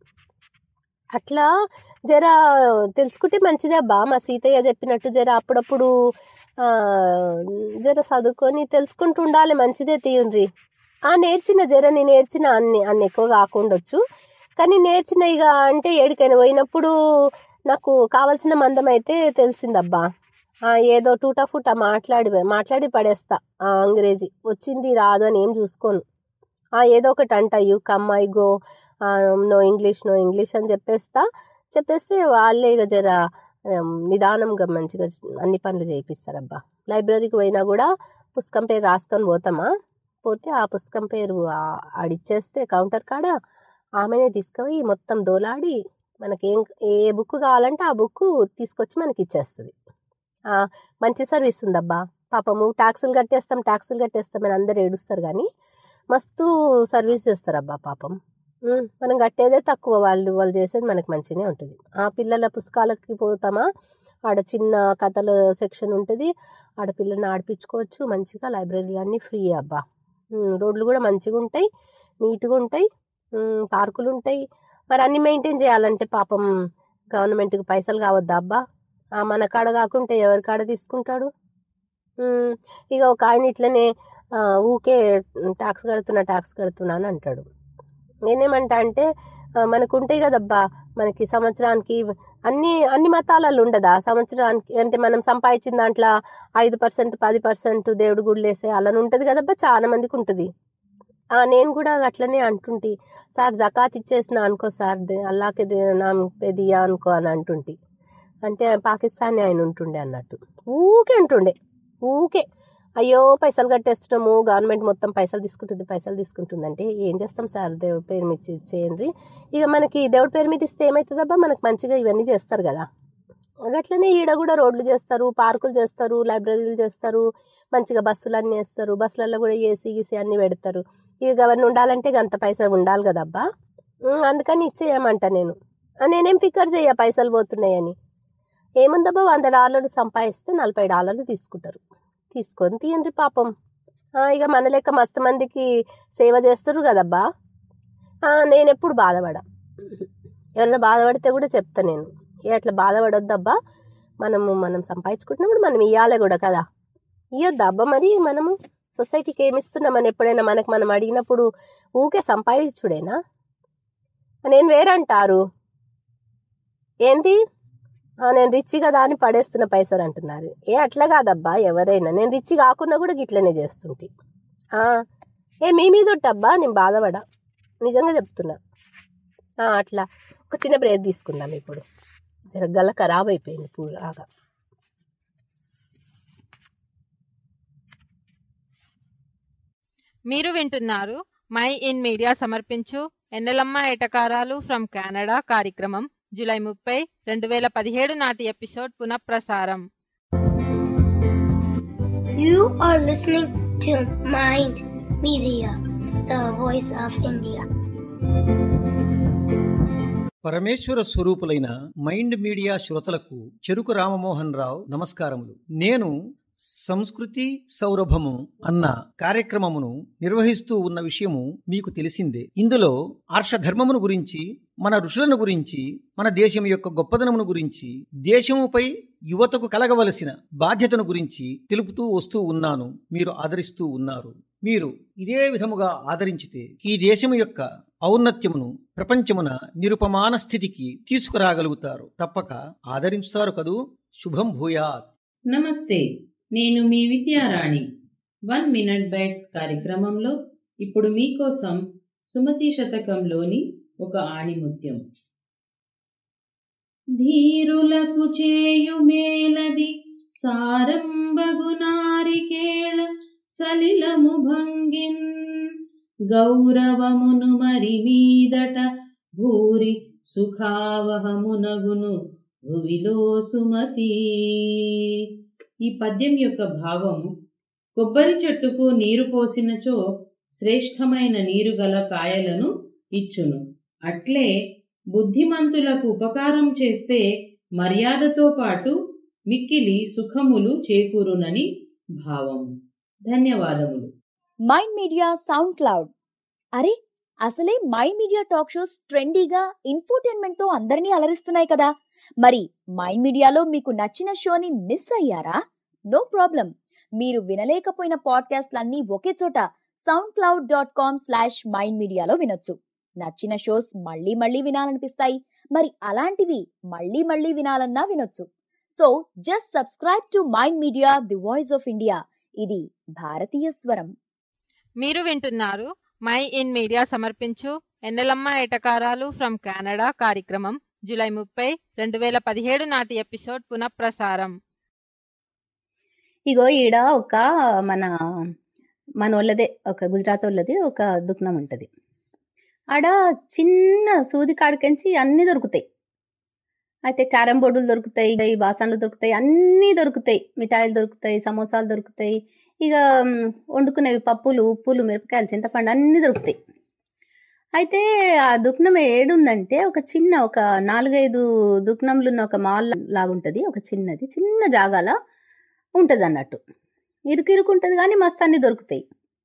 అట్లా జర తెలుసుకుంటే మంచిదే అబ్బా మా సీతయ్య చెప్పినట్టు జర అప్పుడప్పుడు ఆ, జర చదువుకొని తెలుసుకుంటూ ఉండాలి మంచిదే తీయండ్రి ఆ నేర్చిన జర నేను నేర్చిన అన్ని అన్ని ఎక్కువ కాకుండొచ్చు కానీ నేర్చిన ఇక అంటే ఏడికైనా పోయినప్పుడు నాకు కావాల్సిన మందం అయితే తెలిసిందబ్బా ఆ, ఏదో టూటా ఫుటా మాట్లాడి మాట్లాడి పడేస్తా ఆ, అంగ్రేజీ వచ్చింది రాదు అని ఏం చూసుకోను ఆ, ఏదో ఒకటి అంట you come I go no English no English అని చెప్పేస్తా చెప్పేస్తే వాళ్ళే ఇక జర ఆమ్, నిదానంగా మంచిగా అన్ని పనులు చేయిస్తారబ్బా లైబ్రరీకి పోయినా కూడా పుస్తకం పేరు రాసుకొని పోతామా పోతే ఆ పుస్తకం పేరు ఆ- ఆడిచ్చేస్తే కౌంటర్ కాడ ఆమెనే తీసుకుపోయి మొత్తం దోలాడి మనకి ఏం ఏ బుక్ కావాలంటే ఆ బుక్ తీసుకొచ్చి మనకి ఇచ్చేస్తుంది ఆ, మంచి సర్వీస్ ఉందబ్బా పాపము ట్యాక్సులు కట్టేస్తాం ట్యాక్సులు కట్టేస్తాం అని అందరు ఏడుస్తారు కానీ మస్తు సర్వీస్ చేస్తారబ్బా పాపం ఉమ్, మనం కట్టేదే తక్కువ వాళ్ళు వాళ్ళు చేసేది మనకి మంచిగానే ఉంటుంది ఆ పిల్లల పుస్తకాలకి పోతామా ఆడ చిన్న కథల సెక్షన్ ఉంటుంది ఆడ పిల్లల్ని ఆడిపించుకోవచ్చు మంచిగా లైబ్రరీలు అన్నీ ఫ్రీ అబ్బా ఉమ్, రోడ్లు కూడా మంచిగా ఉంటాయి నీట్గా ఉంటాయి ఉమ్, పార్కులు ఉంటాయి మరి అన్ని మెయింటైన్ చేయాలంటే పాపం గవర్నమెంట్కి పైసలు కావద్దా అబ్బా ఆ, మన కాడ కాకుంటే ఎవరి కాడ తీసుకుంటాడు ఉమ్, ఇక ఒక ఆయన ఇట్లనే ఆ, ఊకే ట్యాక్స్ కడుతున్నా ట్యాక్స్ కడుతున్నా అని అంటాడు నేనేమంటా అంటే ఆ, మనకు ఉంటాయి కదబ్బా మనకి సంవత్సరానికి అన్ని అన్ని మతాలలో ఉండదా సంవత్సరానికి అంటే మనం సంపాదించిన దాంట్లో ఐదు పర్సెంట్ పది పర్సెంట్ దేవుడు గుళ్ళు వేసే అలానే ఉంటుంది కదబ్బా చాలా మందికి ఉంటుంది ఆ, నేను కూడా అట్లనే అంటుంటి సార్ జకాత్ ఇచ్చేసిన అనుకో సార్ దే- అల్లాకి దే నామ్ పే దియా అనుకో అని అంటుంటి అంటే పాకిస్తాన్ ఆయన ఉంటుండే అన్నట్టు ఊకే ఉంటుండే ఊకే అయ్యో పైసలు కట్టేస్తున్నాము గవర్నమెంట్ మొత్తం పైసలు తీసుకుంటుంది పైసలు తీసుకుంటుంది అంటే ఏం చేస్తాం సార్ దేవుడి పేరు మీద ఇచ్చి- ఇచ్చేయండి ఇక మనకి దేవుడి పేరు మీద ఇస్తే ఏమవుతుందబ్బా మనకు మంచిగా ఇవన్నీ చేస్తారు కదా అట్లనే ఈడ కూడా రోడ్లు చేస్తారు పార్కులు చేస్తారు లైబ్రరీలు చేస్తారు మంచిగా బస్సులు అన్నీ వేస్తారు బస్సులలో కూడా ఏసీ గీసీ అన్నీ పెడతారు ఇక గవర్న ఉండాలంటే అంత పైసలు ఉండాలి కదబ్బా ఉమ్, అందుకని ఇచ్చేయమంట నేను ఆ, నేనేం ఫికర్ చేయ పైసలు పోతున్నాయని ఏముందబ్బా వంద డాలర్లు సంపాదిస్తే నలభై డాలర్లు తీసుకుంటారు తీసుకొని తీయండి పాపం ఆ, ఇక మన లెక్క మస్తు మందికి సేవ చేస్తారు కదబ్బా ఆ, నేను ఎప్పుడు బాధపడ ఎవరైనా బాధపడితే కూడా చెప్తా నేను ఏ అట్లా బాధపడొద్దబ్బా మనము మనం సంపాదించుకుంటున్నప్పుడు మనం ఇవ్వాలి కూడా కదా ఇవ్వద్దా అబ్బా మరి మనము సొసైటీకి ఏమి ఇస్తున్నామని ఎప్పుడైనా మనకు మనం అడిగినప్పుడు ఊకే సంపాదించుడేనా నేను వేరంటారు ఏంటి ఆ, నేను రిచ్ కదా అని పడేస్తున్న పైసలు అంటున్నారు ఏ అట్లా కాదబ్బా ఎవరైనా నేను రిచ్ కాకుండా కూడా గిట్లనే చేస్తుంటి ఆ, ఏ మీ మీద ఒట్టబ్బా నేను బాధపడ నిజంగా చెప్తున్నా ఆ, అట్లా ఒక చిన్న బ్రేక్ తీసుకుందాం ఇప్పుడు జర గల్ల ఖరాబ్ అయిపోయింది పూరాగా మీరు వింటున్నారు మై ఇన్ మీడియా సమర్పించు ఎన్నెలమ్మ ఎటకారాలు ఫ్రమ్ కెనడా కార్యక్రమం జూలై ముప్పై రెండు వేల పదిహేడు నాటి ఎపిసోడ్ పునఃప్రసారం You are listening to Mind Media, the voice of India. పరమేశ్వర స్వరూపులైన మైండ్ మీడియా శ్రోతలకు చెరుకు రామమోహన్ రావు నమస్కారములు నేను సంస్కృతి సౌరభము అన్న కార్యక్రమమును నిర్వహిస్తూ ఉన్న విషయము మీకు తెలిసిందే ఇందులో ఆర్షధర్మమును గురించి మన ఋషులను గురించి మన దేశం యొక్క గొప్పదనమును గురించి దేశముపై యువతకు కలగవలసిన బాధ్యతను గురించి తెలుపుతూ వస్తూ ఉన్నాను మీరు ఆదరిస్తూ ఉన్నారు మీరు ఇదే విధముగా ఆదరించితే ఈ దేశము యొక్క ఔన్నత్యమును ప్రపంచమున నిరుపమాన స్థితికి తీసుకురాగలుగుతారు తప్పక ఆదరించుతారు కదూ శుభం భూయాత్ నమస్తే నేను మీ విద్యారాణి వన్ మినిట్ బైట్స్ కార్యక్రమంలో ఇప్పుడు మీకోసం సుమతి శతకంలోని ఒక ఆణిముత్యం ధీరులకు చేయు మేలది సారంబగునారికేళ సలిలము భంగిన్ గౌరవమును మరి మీదట భూరి సుఖావహమునగును భువిలో సుమతి ఈ పద్యం యొక్క భావం కొబ్బరి చెట్టుకు నీరు పోసినచో శ్రేష్టమైన నీరు గల కాయలను ఇచ్చును అట్లే బుద్ధిమంతులకు ఉపకారం చేస్తే మర్యాదతో పాటు మిక్కిలి సుఖములు చేకూరునని భావము ధన్యవాదములు మైండ్ మీడియా సౌండ్ క్లౌడ్ అరే అసలే మైండ్ మీడియా టాక్ షోస్ ట్రెండీగా ఇన్ఫోటైన్మెంట్ తో అందరినీ అలరిస్తున్నాయి కదా మరి మైండ్ మీడియాలో మీకు నచ్చిన షోని మిస్ అయ్యారా నో ప్రాబ్లం మీరు వినలేకపోయిన పాడ్కాస్ట్లన్నీ ఒకే చోట SoundCloud dot com slash Mind మీడియాలో వినొచ్చు నచ్చిన షోస్ మళ్ళీ మళ్ళీ వినాలనిపిస్తాయి మరి అలాంటివి మళ్ళీ మళ్ళీ వినాలన్నా వినొచ్చు so just subscribe to mind media the voice of India ఇది భారతీయ స్వరం మీరు వింటున్నారు మై ఇన్ మీడియా సమర్పించు ఎన్నెలమ్మ ఎటకారాలు ఫ్రమ్ కెనడా కార్యక్రమం జూలై ముప్పై రెండు వేల పదిహేడు నాటి ఎపిసోడ్ పునఃప్రసారం ఇగో ఈడ ఒక మన మన వాళ్ళదే ఒక గుజరాత్ వాళ్ళది ఒక దుకాణం ఉంటుంది ఆడ చిన్న సూది కాడికించి అన్నీ దొరుకుతాయి అయితే క్యారమ్ బోర్డులు దొరుకుతాయి ఈ బాసన్లు దొరుకుతాయి అన్నీ దొరుకుతాయి మిఠాయిలు దొరుకుతాయి సమోసాలు దొరుకుతాయి ఇక మ్, వండుకునేవి పప్పులు ఉప్పులు మిరపకాయలు చింతపండు అన్నీ దొరుకుతాయి అయితే ఆ దుకాణం ఏడుందంటే ఒక చిన్న ఒక నాలుగైదు దుకాణంలు ఉన్న ఒక మాల్ లాగుంటుంది ఒక చిన్నది చిన్న జాగాల ఉంటుంది అన్నట్టు ఇరుకు ఇరుకు ఉంటుంది కానీ మస్తు అన్ని దొరుకుతాయి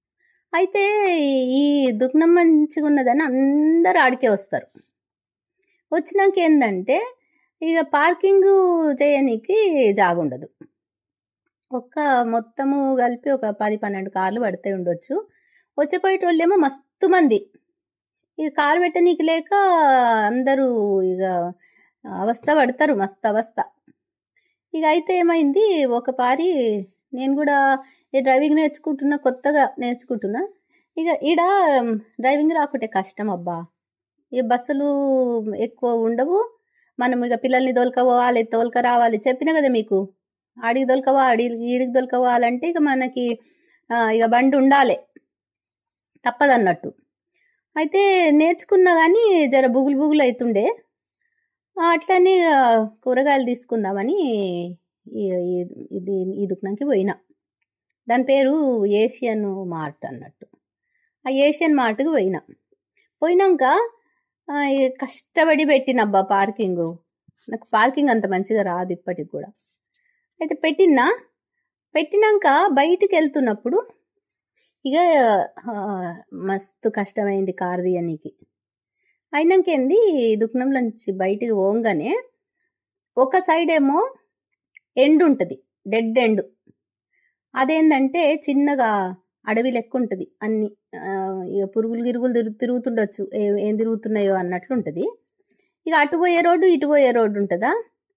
అయితే ఈ దుకాణం మంచిగా ఉన్నదని అందరూ ఆడికే వస్తారు వచ్చినాక ఏంటంటే ఇక పార్కింగ్ చేయనీకి జాగుండదు ఒక్క మొత్తము కలిపి ఒక పది పన్నెండు కార్లు పడితే ఉండొచ్చు వచ్చేపోయేటోళ్ళేమో మస్తు మంది ఇక కారు పెట్టనీకి లేక అందరూ ఇక అవస్థ పడతారు మస్తు అవస్థ ఇక అయితే ఏమైంది ఒక పారి నేను కూడా ఈ డ్రైవింగ్ నేర్చుకుంటున్నా కొత్తగా నేర్చుకుంటున్నా ఇక ఈడ డ్రైవింగ్ రాకుంటే కష్టం అబ్బా ఈ బస్సులు ఎక్కువ ఉండవు మనం ఇక పిల్లల్ని దొలకపోవాలి తోలుక రావాలి చెప్పిన కదా మీకు ఆడికి దొలకపోవాలి ఈడికి దొలకపోవాలంటే ఇక మనకి ఆ, ఇక బండి ఉండాలి తప్పదన్నట్టు అయితే నేర్చుకున్నా కానీ జర బుగులు బుగులు అవుతుండే ఆ, అట్లనే ఇక కూరగాయలు తీసుకుందామని ఈ- ఈ- ఇది ఈ దుకాణంకి పోయినా దాని పేరు ఏషియన్ మార్ట్ అన్నట్టు ఆ ఏషియన్ మార్ట్కి పోయినా పోయినాక ఆ, ఈ కష్టపడి పెట్టినబ్బా పార్కింగ్ నాకు పార్కింగ్ అంత మంచిగా రాదు ఇప్పటికి కూడా అయితే పెట్టినా పెట్టినాక బయటికి వెళ్తున్నప్పుడు ఇక ఆ, మస్తు కష్టమైంది కారు తీయనీకి అయినాక ఏంది దుకాణంలోంచి బయటికి పోగానే ఒక సైడ్ ఏమో ఎండ్ ఉంటుంది డెడ్ ఎండ్ అదేంటంటే చిన్నగా అడవి లెక్క ఉంటుంది అన్ని ఆ, ఇక పురుగులు గిరుగులు తిరుగు తిరుగుతుండొచ్చు ఏ- ఏం తిరుగుతున్నాయో అన్నట్లు ఉంటుంది ఇక అటు పోయే రోడ్డు ఇటు పోయే రోడ్డు ఉంటుందా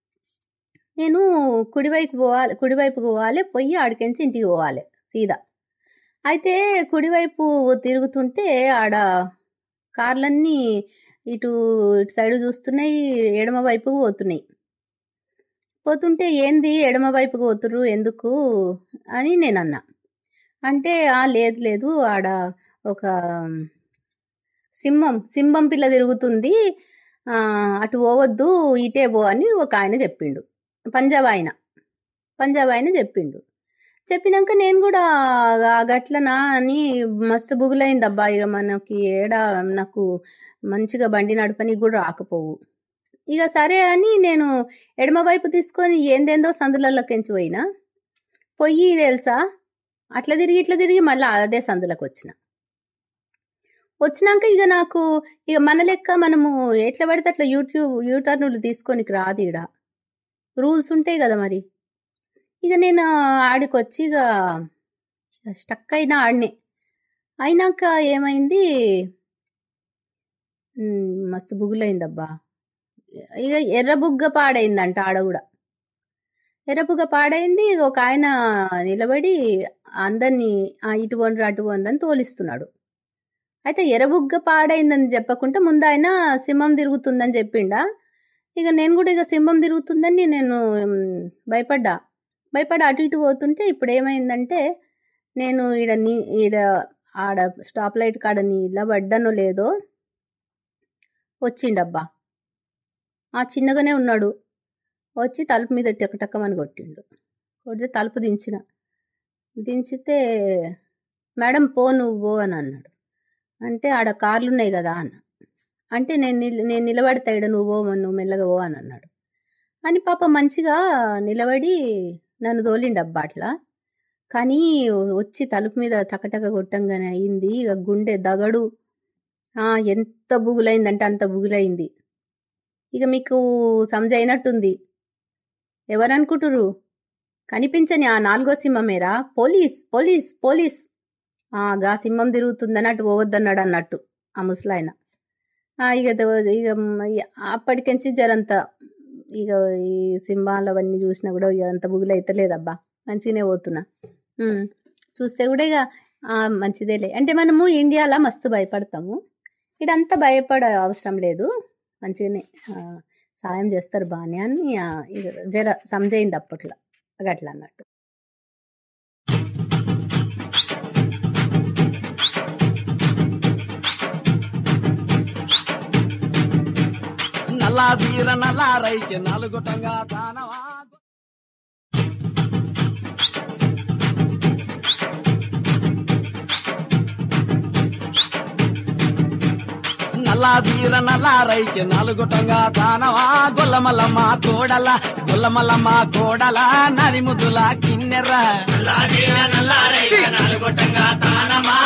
నేను కుడివైపు పోవాలి కుడివైపుకి పోవాలి పొయ్యి ఆడికించి ఇంటికి పోవాలి సీదా అయితే కుడివైపు తిరుగుతుంటే ఆడ కార్లన్నీ ఇటు ఇటు సైడ్ చూస్తున్నాయి ఎడమ వైపుకు పోతున్నాయి పోతుంటే ఏంది ఎడమ వైపుకు పోతుర్రు ఎందుకు అని నేను అన్నా అంటే ఆ లేదు లేదు ఆడ ఒక సింహం సింహం పిల్ల తిరుగుతుంది ఆ, అటు పోవద్దు ఇటే పో అని ఒక ఆయన చెప్పిండు పంజాబ్ ఆయన పంజాబ్ ఆయన చెప్పిండు చెప్పినాక నేను కూడా ఆ గట్లనా అని మస్తు బుగులైంది అబ్బా ఇక మనకి ఏడ నాకు మంచిగా బండి నడపనికి కూడా రాకపోవు ఇక సరే అని నేను ఎడమ వైపు తీసుకొని ఏందేందో సందులలోకించి పోయినా పొయ్యి తెలుసా అట్లా తిరిగి ఇట్లా తిరిగి మళ్ళీ అదే సందులకు వచ్చిన వచ్చినాక ఇక నాకు ఇక మన లెక్క మనము ఎట్లా పడితే అట్లా యూట్యూబ్ యూటర్నులు తీసుకొనికి రాదు ఇడ రూల్స్ ఉంటాయి కదా మరి ఇక నేను ఆడికొచ్చి ఇక ఇక స్టక్ అయినా ఆడినే అయినాక ఏమైంది ఉమ్, మస్తు బుగులైందబ్బా ఇక ఎర్ర బుగ్గ పాడైందంట ఆడ కూడా ఎర్ర బుగ్గ పాడైంది ఇక ఒక ఆయన నిలబడి అందరినీ "ఆ, ఇటు వండ్రు అటు వండ్రు అని తోలిస్తున్నాడు అయితే ఎర్రబుగ్గ పాడైందని చెప్పకుండా ముందు ఆయన సింహం తిరుగుతుందని చెప్పిండా ఇక నేను కూడా ఇక సింహం తిరుగుతుందని నేను ఉమ్, భయపడ్డా భయపడి అటు ఇటు పోతుంటే ఇప్పుడు ఏమైందంటే నేను ఈడ నీ ఈడ ఆడ స్టాప్ లైట్ కాడ నిలబడ్డానో లేదో వచ్చిండబ్బా ఆ చిన్నగానే ఉన్నాడు వచ్చి తలుపు మీద టెక్కటక్కమని కొట్టిండు కొడితే తలుపు దించిన దించితే మేడం పో నువ్వు పో అని అన్నాడు అంటే ఆడ కార్లు ఉన్నాయి కదా అన్న అంటే నేను నిల- నేను నిలబడతా ఈడ నువ్వు పో నువ్వు మెల్లగా పో అని అన్నాడు అని పాప మంచిగా నిలబడి నన్ను తోలిండబ్బా అట్లా కానీ వచ్చి తలుపు మీద టకటక కొట్టంగానే అయింది ఇక గుండె దగడు ఆ, ఎంత బుగులైందంటే అంత బుగులైంది ఇక మీకు సంజ అయినట్టుంది ఎవరనుకుంటురు కనిపించని ఆ నాలుగో సింహమేరా పోలీస్ పోలీస్ పోలీస్ ఆ, గా సింహం తిరుగుతుందని అటు పోవద్దన్నాడు అన్నట్టు ఆ ముసలాయన ఆ, ఇక దో- ఇక మ- ఇ- అప్పటికెంచి జరంత ఇక ఈ సింహాలు అవన్నీ చూసినా కూడా ఇక అంత బుగులు అయితే లేదబ్బా మంచిగానే పోతున్నా ఉమ్. చూస్తే కూడా ఇక ఆ, మంచిదేలే అంటే మనము ఇండియాలో మస్తు భయపడతాము ఇదంతా భయపడ అవసరం లేదు మంచిగానే ఆ, సాయం చేస్తారు బాగానే అని ఆ, ఇక జర సంజయింది అప్పట్లో గట్ల అన్నట్టు నల్లా సీర నల్లా రైకి నలుగుటంగా దానవా నల్లా సీర నల్లా రైకి నలుగుటంగా దానవా గొల్లమల్లమ్మ కోడల గొల్లమల్లమ్మ కోడల నది ముద్దుల కిన్నెర్ర నల్లా సీర నల్లా రైకి నలుగుటంగా దానమా గొల్ల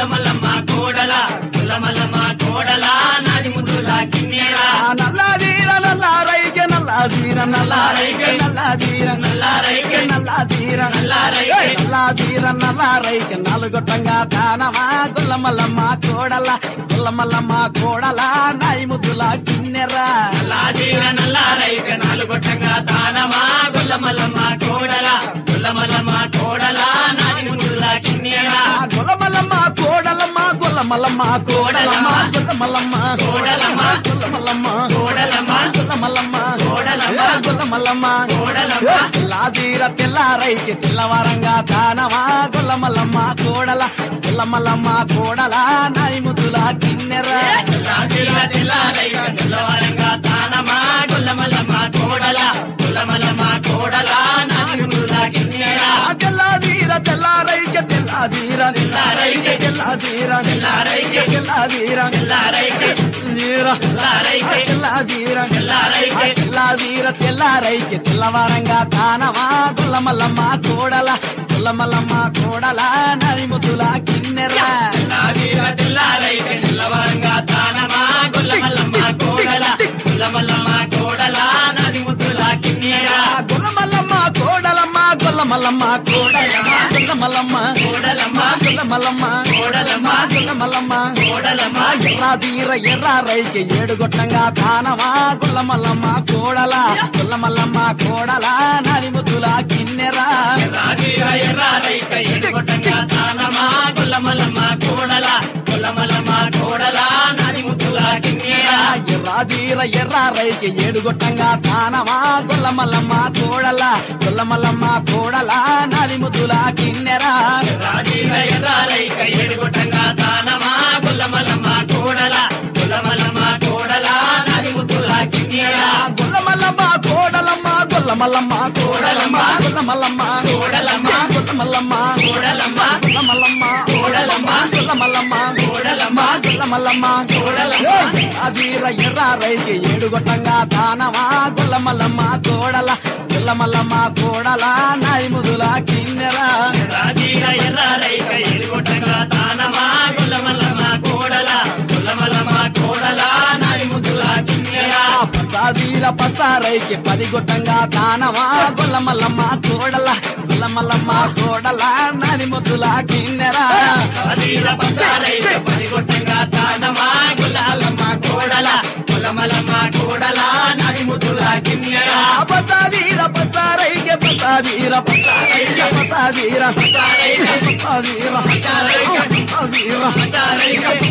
గొల్లమల్లమ్మ కోడల గొల్లమల్లమ్మ కోడల నాది ముద్దుల కిన్నెరా నల్లాదీర నల్లారైక నల్లాదీర నల్లారైక నల్లాదీర నల్లారైక నల్లాదీర నల్లారైక నల్లాదీర నల్లారైక నలుగొట్టంగా దానమా గొల్లమల్లమ్మ కోడల గొల్లమల్లమ్మ కోడల నాయి ముద్దుల కిన్నెరా నల్లాదీర నల్లారైక నలుగొట్టంగా దానమా గొల్లమల్లమ్మ కోడల గొల్లమల్లమ్మ కోడల నాది ముద్దుల కిన్నెరా గొల్లమల్లమ్మ కోడలమ్మ గొల్లమల్లమ్మ కోడలమ్మ గొల్లమల్లమ్మ కోడలమ్మ గొల్లమల్లమ్మ కోడలమ్మ గొల్లమల్లమ్మ కోడలమ్మ గొల్లమల్లమ్మ కోడలమ్మ తెల్లాదీర తెల్లారైకి తెల్లవారంగా దానమా గొల్లమల్లమ్మ కోడల గొల్లమల్లమ్మ కోడల నాయి ముద్దుల కిన్నెర తెల్లాదీర తెల్లారైకి తెల్లవారంగా దానమా గొల్లమల్లమ్మ కోడల గొల్లమల్లమ్మ కోడల నాయి ముద్దుల కిన్నెర తెల్లాదీర తెల్లారైకి తెల్లాదీర తెల్లారైకి తెల్లాదీర తెల్లారైకి తెల్లాదీర తెల్లారైకి నీర తెల్లారైకి తెల్లాదీర తెల్లారైకి తెల్లాదీర తెల్లారైకి తెల్లవారంగా తానమా గొల్లమల్లమ్మ కోడల గొల్లమల్లమ్మ కోడల నది ముద్దుల కిన్నెర తెల్లాదీర తెల్లారైకి తెల్లవారంగా తానమా గొల్లమల్లమ్మ కోడల గొల్లమల్లమ్మ కోడల నది ముద్దుల కిన్నెర గొల్లమల్లమ్మ కోడలమ్మ గొల్లమల్లమ్మ కోడలమ్మ గొల్లమల్లమ్మ కోడలమ్మ గొల్లమల్లమ్మ కోడలమ్మ గొల్లమల్లమ్మ కోడలమ్మ ఎర్రాదీర ఎర్ర రైకి ఏడుగొట్టంగా దానమా గొల్లమల్లమ్మ కోడల గొల్లమల్లమ్మ కోడల నది ముద్దుల కిన్నెరా ఎర్రాదీర ఎర్ర రైక ఏడుగొట్టంగా దానమా గొల్లమల్లమ్మ కోడల గొల్లమల్లమ్మ కోడల నది ముద్దుల కిన్నెరా ఎర్రాదీర ఎర్ర రైకి ఏడుగొట్టంగా దానమా గొల్లమల్లమ్మ కోడల గొల్లమల్లమ్మ కోడల నది ముద్దుల కిన్నెరా ఎర్రాదీర ఎర్ర రైక ఏడుగొట్టంగా దానమా గొల్లమల్లమ్మ కోడల గొల్లమల్లమ్మ కోడల నది ముద్దుల కిన్నెరా గొల్లమల్లమ్మ కోడలమ్మ గొల్లమల్లమ్మ కోడలమ్మ గొల్లమల్లమ్మ కోడలమ్మ గొల్లమల్లమ్మ కోడలమ్మ గొల్లమల్లమ్మ కోడలమ్మ గొల్లమల్లమ్మ కోడలమ్మ గొల్లమల్లమ్మ కోడలమ్మ అదీర ఎర్ర రైకి ఏడుగొట్టంగా దానమా గొల్లమల్లమ్మ కోడల గొల్లమల్లమ్మ కోడల నాయి ముదుల కిన్నెరా అదీర ఎర్ర రైక ఏడుగొట్టంగా దానమా గొల్లమల్లమ్మ కోడల గొల్లమల్లమ్మ కోడల నాయి ముదుల కిన్నెరా పసాదీర పసారైకి పదిగొట్టంగా దానమా గొల్లమల్లమ్మ కోడల గొల్లమల్లమ్మ కోడల నాది ముద్దుల కిన్నెరా పసాదీర పసారైకి పదిగొట్టంగా దానమా గొల్లమల్లమ్మ కోడల గొల్లమల్లమ్మ కోడల నాది ముద్దుల కిన్నెరా పసాదీర పసారైకి పసాదీర పసారైకి పసాదీర పసారైకి పసాదీర పసారైకి పసాదీర పసారైకి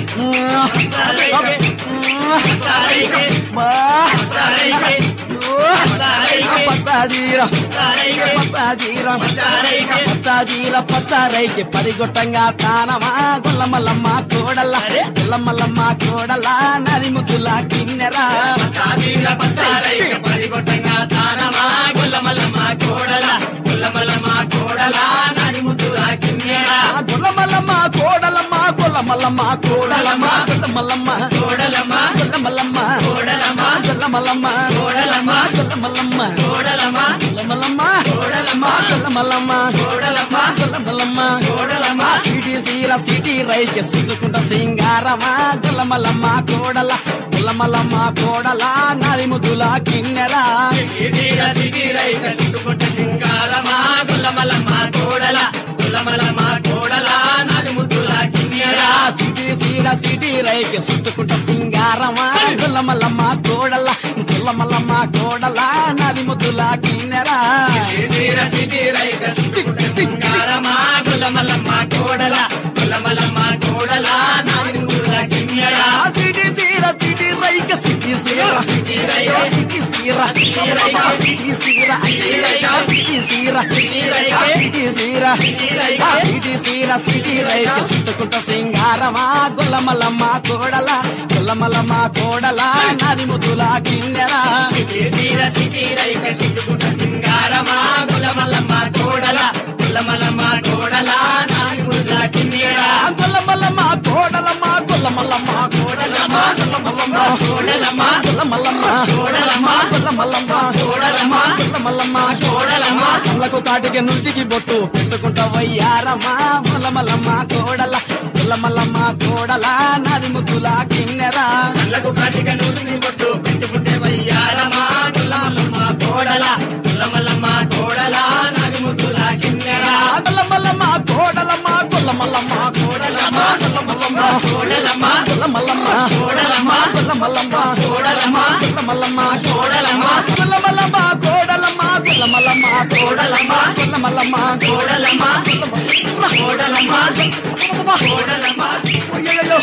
పచ్చారైకి పరిగొట్టంగా తానమా గొల్లమల్లమ్మ కోడల్ల గొల్లమల్లమ్మ కోడల్ల నది ముద్దుల కిన్నెరా పరిగొట్టంగా తానమా గొల్లమల్లమ్మ కోడల గొల్లమల్లమ్మ కోడల నది ముద్దుల కిన్నెరా గొల్లమల్లమ్మ కోడలమ్మ గొల్లమల్లమ్మ కోడలమ్మ గొల్లమల్లమ్మ కోడలమ్మ గొల్లమల్లమ్మ కోడలమ్మ గొల్లమల్లమ్మ కోడలమ్మ గొల్లమల్లమ్మ కోడలమ్మ గొల్లమల్లమ్మ కోడలమ్మ గొల్లమల్లమ్మ కోడలమ్మ గొల్లమల్లమ్మ కోడలమ్మ సిటీ సీర సిటీ రైకి సుట్టుకుంట సింగారమా గొల్లమల్లమ్మ కోడల గొల్లమల్లమ్మ కోడల నాది ముద్దుల కిన్నెరా సీర సిటీ రైకి సుట్టుకుంట సింగారమా గొల్లమల్లమ్మ కోడల గొల్లమల్లమ్మ కోడల నాది ముద్దుల కిన్నెరా సిటీ సీర సిటీ రైకి సుట్టుకుంట సింగారమా గొల్లమల్లమ్మ కోడల గొల్లమల్లమ్మ కోడల నాది ముద్దుల కిన్నెరా సీర సిటీ రైకి సుట్టుకుంట సింగారమా గొల్లమల్లమ్మ కోడల గొల్లమల్లమ్మ కోడల నాది ముద్దుల కిన్నెరా సిటీ సీర సిటీ రైక సిటీ సీర సిటీ రైక సిటీ సీర సిటీ రైక సిటీ సీర సిటీ రైక సిటీ సీర సిటీ రైక సిటీ సీర సిటీ రైక సిటీ సీర సిటీ రైక సుట్టుకుంట సింగారమా గొల్లమల్లమ్మ కోడల గొల్లమల్లమ్మ కోడల నాది ముద్దుల కిన్నెరా సిటీ సీర సిటీ రైక సుట్టుకుంట సింగారమా గొల్లమల్లమ్మ కోడల గొల్లమల్లమ్మ కోడల నాది ముద్దుల కిన్నెరా గొల్లమల్లమ్మ కోడలమ్మ గొల్లమల్లమ్మ కోడలమ్మ గొల్లమల్లమ్మ కోడలమ్మ గొల్లమల్లమ్మ కోడలమ్మ గొల్లమల్లమ్మ కోడలమ్మ గుల్లమల్లమ్మ కోడలమ్మ కళ్ళకు కాటికి నుంచికి బొట్టు పెట్టుకుంటా వయ్యారమ్మా ముల్లమల్లమ్మ కోడల గుల్లమల్లమ్మ కోడల నాది ముద్దుల కిన్నెరా కళ్ళకు కాటికి నుంచికి బొట్టు పెట్టుకుంటే వయ్యారమ్మా గుల్లమల్లమ్మ కోడల గుల్లమల్లమ్మ కోడల నాది ముద్దుల కిన్నెరా గుల్లమల్లమ్మ కోడలమ్మ గుల్లమల్లమ్మ కోడలమ్మ గుల్లమల్లమ్మ కోడలమ్మ గుల్లమల్లమ్మ కోడలమ్మ గుల్లమల్లమ్మ కోడలమ్మ గుల్లమల్లమ్మ కోడలమ్మ గుల్లమల్లమ్మ కోడలమ్మ గుల్లమల్లమ్మ కోడలమ్మ గుల్లమల్లమ్మ కోడలమ్మ కోడలమ్మ కోడలమ్మ అయ్యయ్యో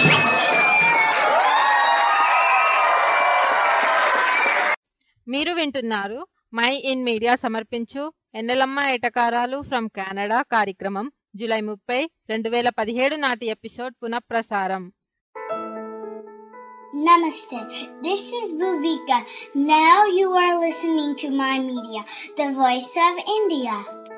మీరు వింటున్నారు మై ఇన్ మీడియా సమర్పించు ఎన్నెలమ్మ ఎటకారాలు ఫ్రమ్ కెనడా కార్యక్రమం జూలై ముప్పై రెండు వేల పదిహేడు నాటి ఎపిసోడ్ పునఃప్రసారం Namaste. This is Bhuvika. Now you are listening to my media, the voice of India.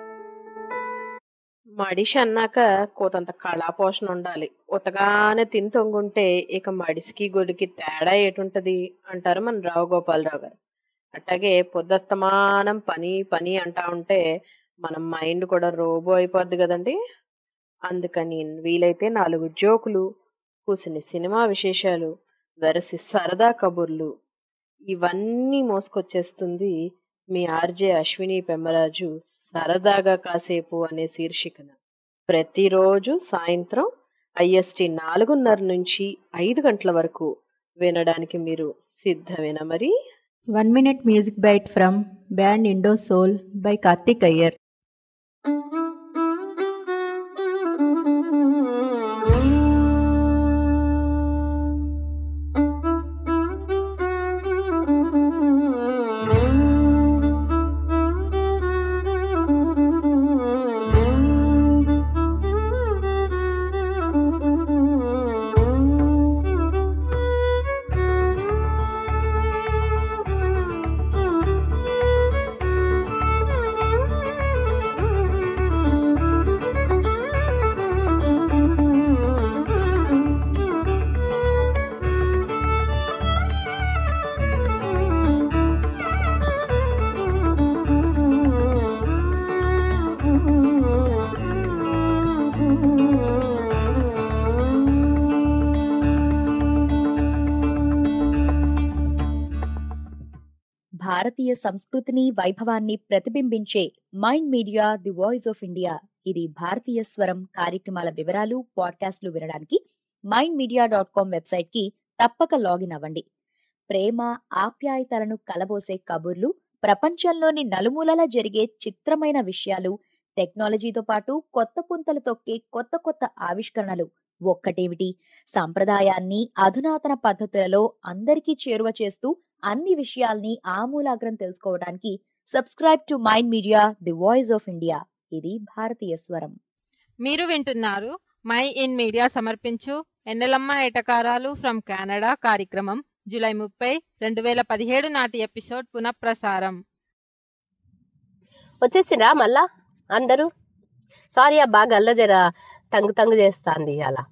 మడిషి అన్నాక కోతంత కళాపోషణ ఉండాలి ఉతగానే తిని తొంగుంటే ఇక మడిసికి గొడికి తేడా ఏటుంటది అంటారు మన రావు గోపాలరావు గారు అట్లాగే పొద్దస్తమానం పని పని అంటా ఉంటే మన మైండ్ కూడా రోబో అయిపోద్ది కదండి అందుకని వీలైతే నాలుగు జోకులు కూసిన సినిమా విశేషాలు వెరసి సరదా కబుర్లు ఇవన్నీ మోసుకొచ్చేస్తుంది మీ ఆర్జే అశ్విని పెమ్మరాజు సరదాగా కాసేపు అనే శీర్షికన ప్రతిరోజు సాయంత్రం ఐఎస్టి నాలుగున్నర నుంచి ఐదు గంటల వరకు వినడానికి మీరు సిద్ధమేనా మరి one minute music byte from band Indo Soul by Karthik Iyer భారతీయ సంస్కృతిని వైభవాన్ని ప్రతిబింబించే Mind media the voice of India ఇది భారతీయ స్వరం కార్యక్రమాల వివరాలు పాడ్కాస్ట్లు వినడానికి Mind Media dot com website కి తప్పక లాగిన్ అవ్వండి ప్రేమ ఆప్యాయతలను కలబోసే కబుర్లు ప్రపంచంలోని నలుమూలల జరిగే చిత్రమైన విషయాలు టెక్నాలజీతో పాటు కొత్త పుంతలు తొక్కే కొత్త కొత్త ఆవిష్కరణలు ఒక్కటేమిటి సంప్రదాయాన్ని అధునాతన పద్ధతులలో అందరికీ చేరువ చేస్తూ అన్ని విషయాల్ని ఆమూలాగ్రం తెలుసుకోవడానికి subscribe to mind media the voice of India ఇది భారతీయ స్వరం మీరు వింటున్నారు మై ఇన్ మీడియా సమర్పించు ఎన్నెలమ్మ ఎటకారాలు ఫ్రమ్ కెనడా కార్యక్రమం జూలై ముప్పై రెండు వేల పదిహేడు నాటి ఎపిసోడ్ పునఃప్రసారం వచ్చేసిండ్రా మళ్ళా అందరూ సారీ అబ్బా గల్ల జర తంగు తంగు చేస్తాంది అలా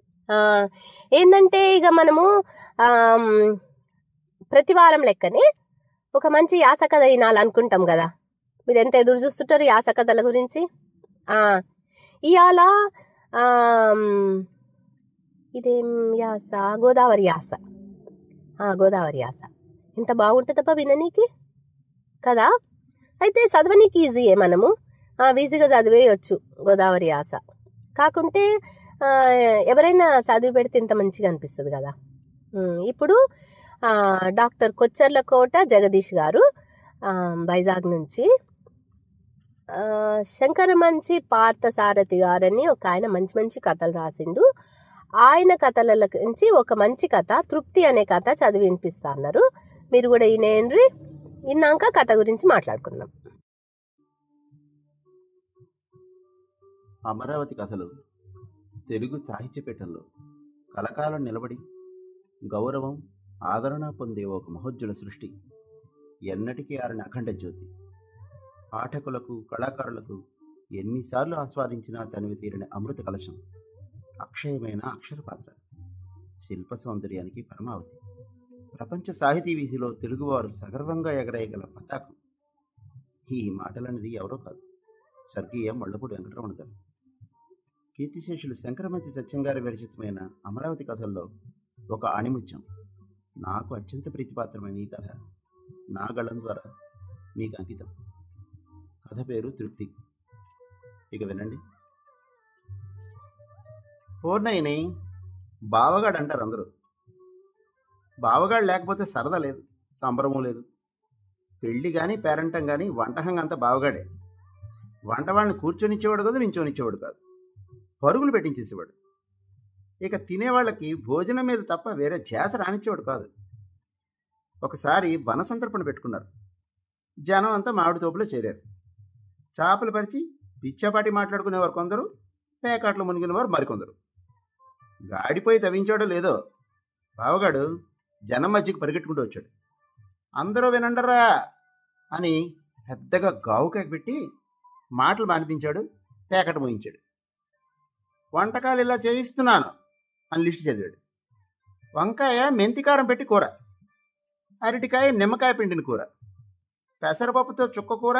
ఏంటంటే ఇక మనము ఆమ్, ప్రతి వారం లెక్కనే ఒక మంచి యాస కథ వినాలనుకుంటాం కదా మీరు ఎంత ఎదురు చూస్తుంటారు యాస కథల గురించి ఆ, ఇవాళ ఆమ్, ఇదేం యాస గోదావరి యాస ఆ, గోదావరి యాస ఎంత బాగుంటుందబ్బా విననీకి కదా అయితే చదవనీకి ఈజీయే మనము ఆ, ఈజీగా చదివేయచ్చు గోదావరి యాస కాకుంటే ఆ, ఎవరైనా చదివి పెడితే ఇంత మంచిగా అనిపిస్తుంది కదా ఉమ్, ఇప్పుడు ఆ, డాక్టర్ కొచ్చర్ల కోట జగదీష్ గారు ఆ, వైజాగ్ నుంచి ఆ, శంకరమంచి పార్థసారథి గారని ఒక ఆయన మంచి మంచి కథలు రాసిండు ఆయన కథల నుంచి ఒక మంచి కథ తృప్తి అనే కథ చదివి వినిపిస్తా అన్నారు మీరు కూడా ఈయనండ్రి విన్నాక కథ గురించి మాట్లాడుకుందాం అమరావతి కథలు తెలుగు సాహిత్యపీఠంలో కలకాలం నిలబడి గౌరవం ఆదరణ పొందే ఒక మహోజ్వల సృష్టి ఎన్నటికీ ఆరిన అఖండ జ్యోతి పాఠకులకు కళాకారులకు ఎన్నిసార్లు ఆస్వాదించినా తనివి తీరని అమృత కలశం అక్షయమైన అక్షరపాత్ర శిల్ప సౌందర్యానికి పరమావధి ప్రపంచ సాహితీ వీధిలో తెలుగువారు సగర్వంగా ఎగరేయగల పతాకం ఈ మాటలన్నది ఎవరో కాదు స్వర్గీయ మళ్ళపూడి వెంకటరమణ గారు కీర్తిశేషులు శంకరమంచి సత్యం గారి విరచితమైన అమరావతి కథల్లో ఒక ఆణిముత్యం నాకు అత్యంత ప్రీతిపాత్రమైన ఈ కథ నా గళం ద్వారా మీకు అంకితం కథ పేరు తృప్తి ఇక వినండి పూర్ణయ్యని బావగాడు అంటారు అందరూ బావగాడు లేకపోతే సరదా లేదు సంబరము లేదు పెళ్ళి కానీ పేరంటం కానీ వంటహంగా అంతా బావగాడే వంట వాళ్ళని కూర్చొనిచ్చేవాడు కాదు నించోనిచ్చేవాడు కాదు పరుగులు పెట్టించేసేవాడు ఇక తినేవాళ్ళకి భోజనం మీద తప్ప వేరే ధ్యాస రానిచ్చేవాడు కాదు ఒకసారి వనసంతర్పణ పెట్టుకున్నారు జనం అంతా మామిడి తోపులో చేరారు చేపలు పరిచి పిచ్చాపాటి మాట్లాడుకునేవారు కొందరు పేకాట్లు మునిగిన వారు మరికొందరు గాడిపోయి తవ్వించాడో లేదో బావగాడు జనం మధ్యకి పరిగెట్టుకుంటూ వచ్చాడు అందరూ వినండరా అని పెద్దగా గావుకేక పెట్టి మాటలు మానిపించాడు పేకట మోయించాడు వంటకాలు ఇలా చేయిస్తున్నాను అని లిస్టు చదివాడు వంకాయ మెంతికారం పెట్టి కూర అరటికాయ నిమ్మకాయ పిండిన కూర పెసరపప్పుతో చుక్క కూర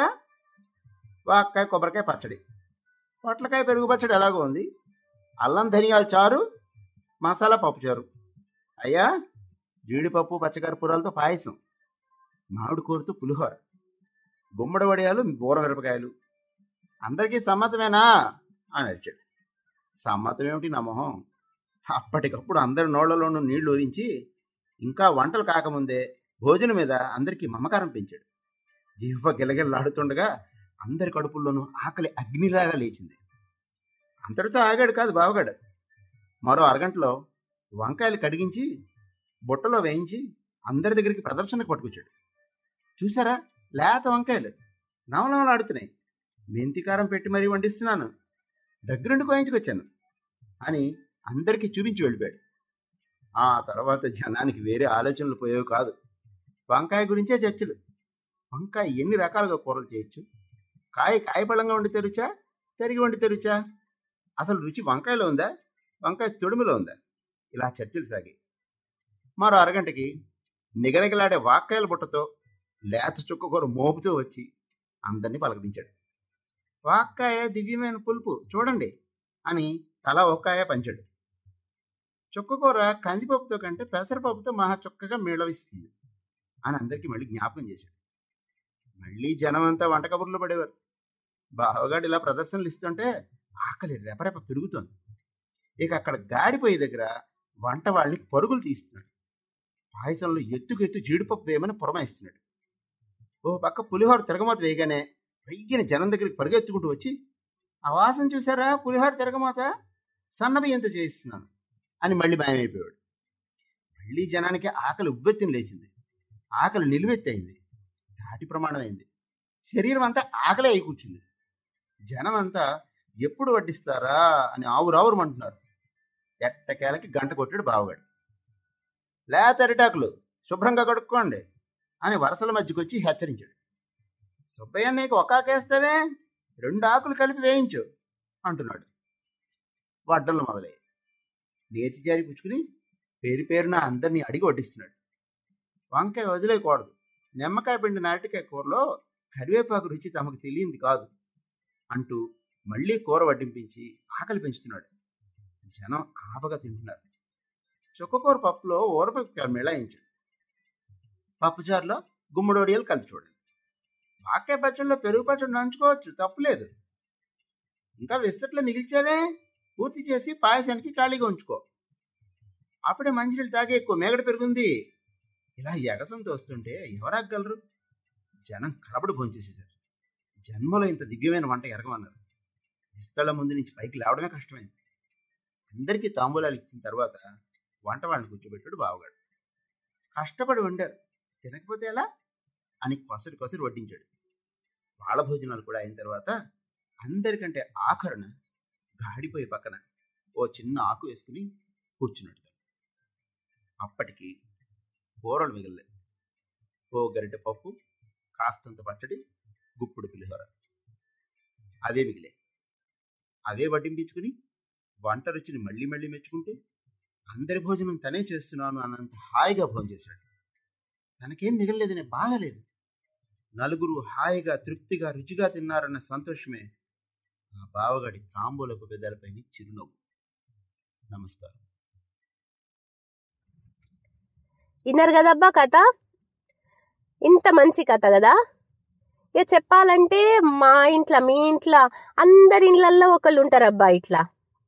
వాక్కాయ కొబ్బరికాయ పచ్చడి పొట్లకాయ పెరుగు పచ్చడి ఎలాగో ఉంది అల్లం ధనియాల చారు మసాలా పప్పు చారు అయ్యా జీడిపప్పు పచ్చకర్పూరాలతో పాయసం మామిడి కూరతో పులిహోర గుమ్మడి వడియాలు బూర మిరపకాయలు అందరికీ సమ్మతమేనా అని అరిచాడు సమ్మతం ఏమిటి నా మొహం అప్పటికప్పుడు అందరి నోళ్లలోనూ నీళ్లు ఊరించి ఇంకా వంటలు కాకముందే భోజనం మీద అందరికీ మమకారం పెంచాడు జీవ గిలగిల్లాడుతుండగా అందరి కడుపుల్లోనూ ఆకలి అగ్నిలాగా లేచింది అంతటితో ఆగాడు కాదు బావగాడు మరో అరగంటలో వంకాయలు కడిగించి బుట్టలో వేయించి అందరి దగ్గరికి ప్రదర్శనకు పట్టుకొచ్చాడు చూసారా లేత వంకాయలు నవనవలాడుతున్నాయి మెంతికారం పెట్టి మరీ వండిస్తున్నాను దగ్గరుండి కోయించుకొచ్చాను అని అందరికీ చూపించి వెళ్ళిపోయాడు ఆ తర్వాత జనానికి వేరే ఆలోచనలు పోయేవి కాదు వంకాయ గురించే చర్చలు వంకాయ ఎన్ని రకాలుగా కూరలు చేయొచ్చు కాయ కాయపళ్ళంగా వండి తెరుచా తరిగి వండి తెరుచా అసలు రుచి వంకాయలో ఉందా వంకాయ తొడుములో ఉందా ఇలా చర్చలు సాగాయి మరో అరగంటకి నిగనిగలాడే వాక్కాయల బుట్టతో లేత చుక్క కూర మోపుతూ వచ్చి అందరినీ పలకరించాడు వాక్కాయ దివ్యమైన పులుపు చూడండి అని తల ఒక్కాయ పంచాడు చుక్కకూర కందిపప్పుతో కంటే పెసరపప్పుతో మహా చుక్కగా మేళవిస్తుంది అని అందరికీ మళ్ళీ జ్ఞాపకం చేశాడు మళ్ళీ జనం అంతా వంట కబుర్లు పడేవారు బావగాడు ఇలా ప్రదర్శనలు ఇస్తుంటే ఆకలి రెపరెప పెరుగుతోంది ఇక అక్కడ గాడిపోయే దగ్గర వంట వాళ్ళని పరుగులు తీస్తున్నాడు పాయసంలో ఎత్తుకు ఎత్తు జీడిపప్పు వేయమని పురమాయిస్తున్నాడు ఓ పక్క పులిహోర తిరగమాత వేయగానే రయ్యని జనం దగ్గరికి పరిగెత్తుకుంటూ వచ్చి ఆ వాసన చూసారా పులిహోర తిరగమాత సన్నబియ్యంతో చేయిస్తున్నాను అని మళ్ళీ మాయమైపోయాడు మళ్ళీ జనానికి ఆకలి ఉవ్వెత్తిన లేచింది ఆకలి నిలువెత్తయింది దాటి ప్రమాణమైంది శరీరం అంతా ఆకలి అయి కూర్చుంది జనం అంతా ఎప్పుడు వడ్డిస్తారా అని ఆవురావురమంటున్నారు ఎట్టకేలకి గంట కొట్టాడు బావగాడు లేత అరిటాకులు శుభ్రంగా కడుక్కోండి అని వరసల మధ్యకి వచ్చి హెచ్చరించాడు సుబ్బయ్య నీకు ఒక ఆకేస్తావే రెండు ఆకులు కలిపి వేయించు అంటున్నాడు వడ్డలు మొదలయ్యాయి నేతి జారి పుచ్చుకుని పేరు పేరున అందరినీ అడిగి వడ్డిస్తున్నాడు వంకాయ వదిలేయకూడదు నిమ్మకాయ పిండి నాటికాయ కూరలో కరివేపాకు రుచి తమకు తెలియంది కాదు అంటూ మళ్ళీ కూర వడ్డింపించి ఆకలి పెంచుతున్నాడు జనం ఆపగా తింటున్నారు చుక్కకూర పప్పులో ఊరపక్క మిళాయించాడు పప్పుచారులో గుమ్మడోడియాలు కలిపి చూడండి వాక్య పచ్చడిలో పెరుగు పచ్చడి నంచుకోవచ్చు తప్పులేదు ఇంకా విస్తట్లో మిగిల్చావే పూర్తి చేసి పాయసానికి ఖాళీగా ఉంచుకో అప్పుడే మంచినీళ్ళు తాగే ఎక్కువ మేగడ పెరుగుంది ఇలా ఎగసంతో వస్తుంటే ఎవరాగలరు జనం కలబడి భోంచేసేశారు జన్మలో ఇంత దివ్యమైన వంట ఎరగమన్నారు విస్తళ్ళ ముందు నుంచి పైకి లేవడమే కష్టమైంది అందరికీ తాంబూలాలు ఇచ్చిన తర్వాత వంట వాళ్ళని కూర్చోబెట్టాడు బావగాడు కష్టపడి వండారు తినకపోతే ఎలా అని కొసరి కొసరి వడ్డించాడు వాళ్ళ భోజనాలు కూడా అయిన తర్వాత అందరికంటే ఆఖరణ గాడిపోయి పక్కన ఓ చిన్న ఆకు వేసుకుని కూర్చున్నాడు తను. అప్పటికి కూరలు మిగలలేదు ఓ గరిటె పప్పు కాస్తంత పచ్చడి గుప్పుడు పులిహోర అవే మిగిలే అవే వడ్డింపించుకుని వంట రుచిని మళ్ళీ మళ్ళీ మెచ్చుకుంటూ అందరి భోజనం తనే చేస్తున్నాను అన్నంత హాయిగా భోజనం చేశాడు తనకేం మిగలలేదనే బాధ లేదు నలుగురు హాయిగా తృప్తిగా రుచిగా తిన్నారన్న సంతోషమే ఆ బావగాడి తాంబూలపు పెదాలపై చిరునవ్వు నమస్కారం విన్నారు కదబ్బా కథ ఇంత మంచి కథ కదా ఇక చెప్పాలంటే మా ఇంట్లో మీ ఇంట్లో అందరి ఇళ్ళల్లో ఒకళ్ళు ఉంటారు అబ్బా ఇట్లా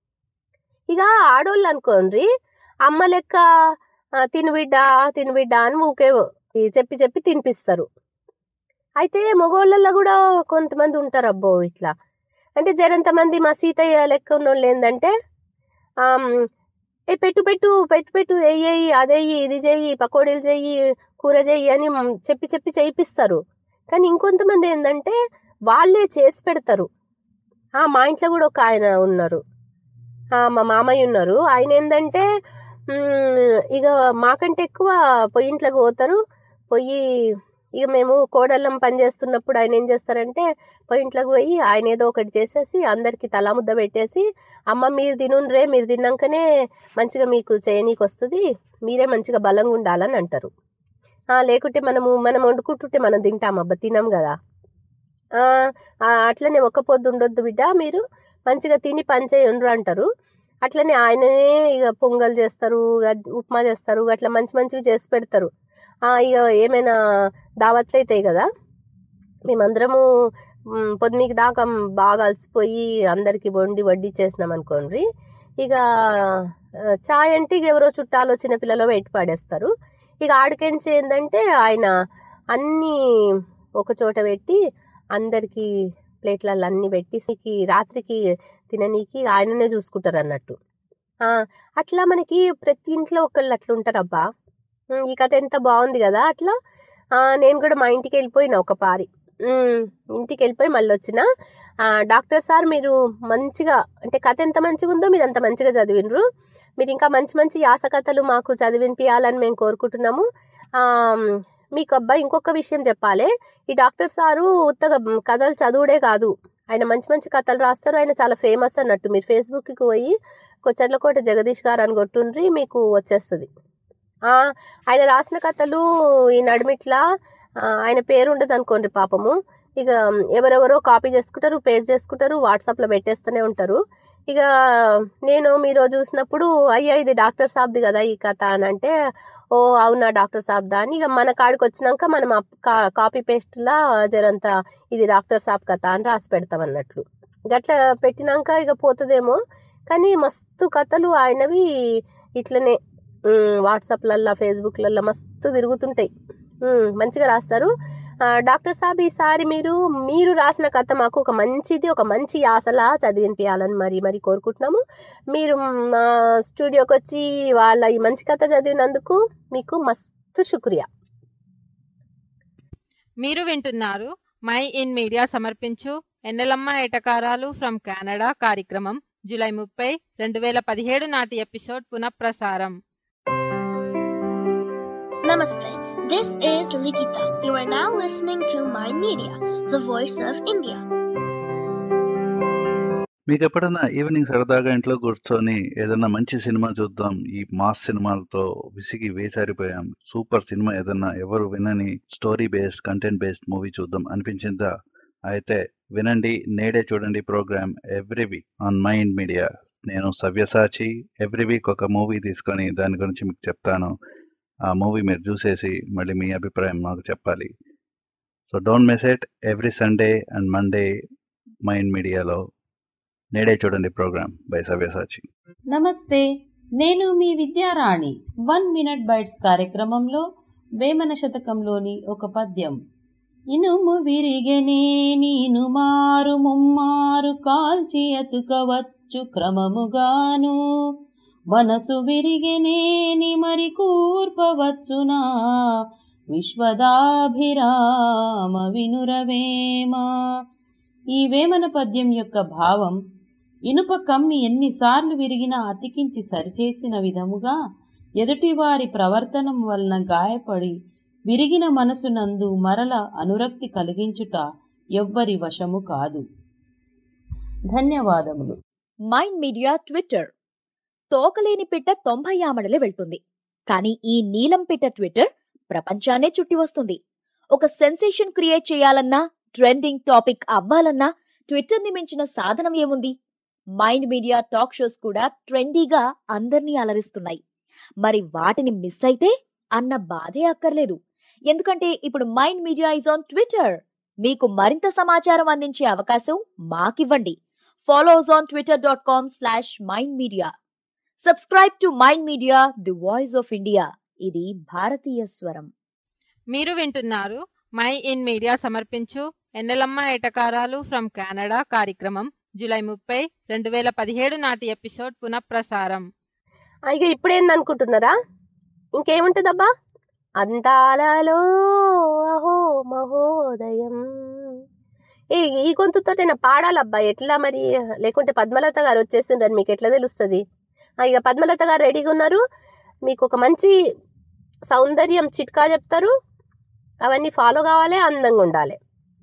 ఇక ఆడోళ్ళు అనుకోండి అమ్మ లెక్క ఆ, తిను బిడ్డ తిను బిడ్డ అని ఊకే చెప్పి చెప్పి తినిపిస్తారు అయితే మగోళ్ళల్లో కూడా కొంతమంది ఉంటారు అబ్బో ఇట్లా అంటే జరంతమంది మా సీతయ్య లెక్క ఉన్నోళ్ళు ఏంటంటే ఆమ్, ఏ పెట్టు పెట్టు పెట్టు పెట్టు వెయ్యి అదెయ్యి ఇది చెయ్యి పకోడీలు చెయ్యి కూర చెయ్యి అని మ్ చెప్పి చెప్పి చేయిపిస్తారు కానీ ఇంకొంతమంది ఏంటంటే వాళ్ళే చేసి పెడతారు ఆ, మా ఇంట్లో కూడా ఒక ఆయన ఉన్నారు ఆ, మా మామయ్య ఉన్నారు ఆయన ఏంటంటే మ్, ఇక మాకంటే ఎక్కువ పొయ్యింట్లోకి పోతారు పొయ్యి ఇక మేము కోడళ్ళం పని చేస్తున్నప్పుడు ఆయన ఏం చేస్తారంటే పొయ్యింట్లోకి పోయి ఆయన ఏదో ఒకటి చేసేసి అందరికి తలా ముద్ద పెట్టేసి అమ్మ మీరు తినుండ్రే మీరు తిన్నాకనే మంచిగా మీకు చేయనీకి వస్తుంది మీరే మంచిగా బలంగా ఉండాలని అంటారు ఆ, లేకుంటే మనము మనం వండుకుంటుంటే మనం తింటాం అబ్బా తినాం కదా ఆ, ఆ, అట్లనే ఒక్క పొద్దు ఉండొద్దు బిడ్డ మీరు మంచిగా తిని పని చేయండ్రు అంటారు అట్లనే ఆయననే ఇక పొంగల్ చేస్తారు ఇక ఉప్మా చేస్తారు అట్లా మంచి మంచివి చేసి పెడతారు ఆ, ఇక ఏమైనా దావత్లు అవుతాయి కదా మేమందరము మ్, పొద్దునీకి దాకా బాగా అలసిపోయి అందరికి వండి వడ్డీ చేసినాం అనుకోండి ఇక ఆ, చాయ్ అంటే ఇక ఎవరో చుట్టాలు చిన్న పిల్లలు వెయిట్ పాడేస్తారు ఇక ఆడికెంచి ఏంటంటే ఆయన అన్నీ ఒక చోట పెట్టి అందరికీ ప్లేట్లలో అన్నీ పెట్టి సికి రాత్రికి తిననీకి ఆయననే చూసుకుంటారు అన్నట్టు ఆ, అట్లా మనకి ప్రతి ఇంట్లో ఒకళ్ళు అట్లా ఉంటారు అబ్బా ఉమ్, ఈ కథ ఎంత బాగుంది కదా అట్లా ఆ, నేను కూడా మా ఇంటికి వెళ్ళిపోయినా ఒక పారి ఉమ్, ఇంటికి వెళ్ళిపోయి మళ్ళీ వచ్చిన ఆ, డాక్టర్ సార్ మీరు మంచిగా అంటే కథ ఎంత మంచిగా ఉందో మీరు అంత మంచిగా చదివినరు మీరు ఇంకా మంచి మంచి యాస కథలు మాకు చదివినిపించాలని మేము కోరుకుంటున్నాము ఆ, మీకు అబ్బాయి ఇంకొక విషయం చెప్పాలి ఈ డాక్టర్ సారు ఉత్తగా కథలు చదువుడే కాదు ఆయన మంచి మంచి కథలు రాస్తారు ఆయన చాలా ఫేమస్ అన్నట్టు మీరు ఫేస్బుక్కి పోయి కొచ్చర్లకోట జగదీష్ గారు అని కొట్టుండ్రి మీకు వచ్చేస్తుంది ఆ, ఆయన రాసిన కథలు ఈ నడిమిట్లా ఆ, ఆయన పేరు ఉండదు అనుకోండి పాపము ఇక ఎవరెవరో కాపీ చేసుకుంటారు పేస్ట్ చేసుకుంటారు వాట్సాప్లో పెట్టేస్తూనే ఉంటారు ఇక నేను మీరు చూసినప్పుడు అయ్యా ఇది డాక్టర్ సాబ్ది కదా ఈ కథ అని అంటే ఓ అవునా డాక్టర్ సాబ్దా అని ఇక మన కాడికి వచ్చినాక మనం ఆ కా- కాపీ పేస్ట్లా జరంత ఇది డాక్టర్ సాబ్ కథ అని రాసి పెడతాం అన్నట్లు గట్లా పెట్టినాక ఇక పోతుందేమో కానీ మస్తు కథలు ఆయనవి ఇట్లనే ఉమ్, వాట్సాప్లల్లో ఫేస్బుక్లల్లో మస్తు తిరుగుతుంటాయి ఉమ్, మంచిగా రాస్తారు ఆ, డాక్టర్ సాబ్ ఈసారి మీరు మీరు రాసిన కథ మాకు ఒక మంచిది ఒక మంచి ఆశలా చదివినిపించాలని మరి మరి కోరుకుంటున్నాము మీరు మా స్టూడియోకి వచ్చి వాళ్ళ ఈ మంచి కథ చదివినందుకు మీకు మస్తు శుక్రియా మీరు వింటున్నారు మై ఇన్ మీడియా సమర్పించు ఎన్నెలమ్మ ఎటకారాలు ఫ్రమ్ కెనడా కార్యక్రమం జూలై ముప్పై రెండు వేల పదిహేడు నాటి ఎపిసోడ్ పునఃప్రసారం Namaste. This is Likita. You are now listening to Mind Media, the voice of India. మీకు ఎప్పుడైనా ఈవినింగ్ సరదాగా ఇంట్లో కూర్చొని ఏదైనా మంచి సినిమా చూద్దాం ఈ మాస్ సినిమాలతో విసిగి వేసారిపోయాం సూపర్ సినిమా ఏదన్నా ఎవరు వినని story based content based movie చూద్దాం అనిపించిందా అయితే వినండి నేడే చూడండి program every week on mind media నేను సవ్యసాచి ఎవ్రీ వీక్ ఒక మూవీ తీసుకొని దాని గురించి మీకు చెప్తాను ఆ మూవీ మీరు చూసేసి మళ్ళీ మీ అభిప్రాయం నాకు చెప్పాలి so don't miss it every Sunday and Monday mind మీడియాలో నేడే చూడండి ప్రోగ్రామ్ బై సవ్యసాచి నమస్తే నేను మీ విద్యారాణి వన్ మినిట్ బైట్స్ కార్యక్రమంలో వేమన శతకంలోని ఒక పద్యం ఇనుము విరిగెనే నీను మారు ముమ్మారు కాల్చి అతుకవచ్చు క్రమముగాను మనసు విరిగెనేని మరి కూర్పవచ్చునా విశ్వదాభిరామ వినురవేమ ఈ వేమన పద్యం యొక్క భావం ఇనుప కమ్మి ఎన్నిసార్లు విరిగినా అతికించి సరిచేసిన విధముగా ఎదుటివారి ప్రవర్తనం వలన గాయపడి విరిగిన మనసునందు మరల అనురక్తి కలిగించుట ఎవ్వరి వశము కాదు ధన్యవాదములు మైండ్ మీడియా ట్విట్టర్ తోకలేని పిట్ట తొంభై ఆమడలే వెళ్తుంది కానీ ఈ నీలం పిట్ట ట్విట్టర్ ప్రపంచాన్నే చుట్టి వస్తుంది ఒక సెన్సేషన్ క్రియేట్ చేయాలన్నా ట్రెండింగ్ టాపిక్ అవ్వాలన్నా ట్విట్టర్ ని మించిన సాధనం ఏముంది మైండ్ మీడియా టాక్ షోస్ కూడా ట్రెండీగా అందర్నీ అలరిస్తున్నాయి మరి వాటిని మిస్ అయితే అన్న బాధే అక్కర్లేదు ఎందుకంటే ఇప్పుడు mind media is on Twitter మీకు మరింత సమాచారం అందించే అవకాశం మాకివ్వండి follows on Twitter dot com slash mind media subscribe to mind media the voice of India ఇది భారతీయ స్వరం మీరు వింటున్నారు మై ఇన్ మీడియా సమర్పించు ఎన్నెలమ్మ ఎటకారాలు ఫ్రమ్ కెనడా కార్యక్రమం జూలై ముప్పై రెండు వేల పదిహేడు నాటి ఎపిసోడ్ పునఃప్రసారం ఇక ఇప్పుడేందనుకుంటున్నారా ఇంకేముంటుందబ్బా అందాలలో అహో మహోదయం ఈ ఈ గొంతుతో నేను పాడాలబ్బా ఎట్లా మరి లేకుంటే పద్మలత గారు వచ్చేసిండ్రని మీకు ఎట్లా తెలుస్తుంది ఇక పద్మలత గారు రెడీగా ఉన్నారు మీకు ఒక మంచి సౌందర్యం చిట్కా చెప్తారు అవన్నీ ఫాలో కావాలి అందంగా ఉండాలి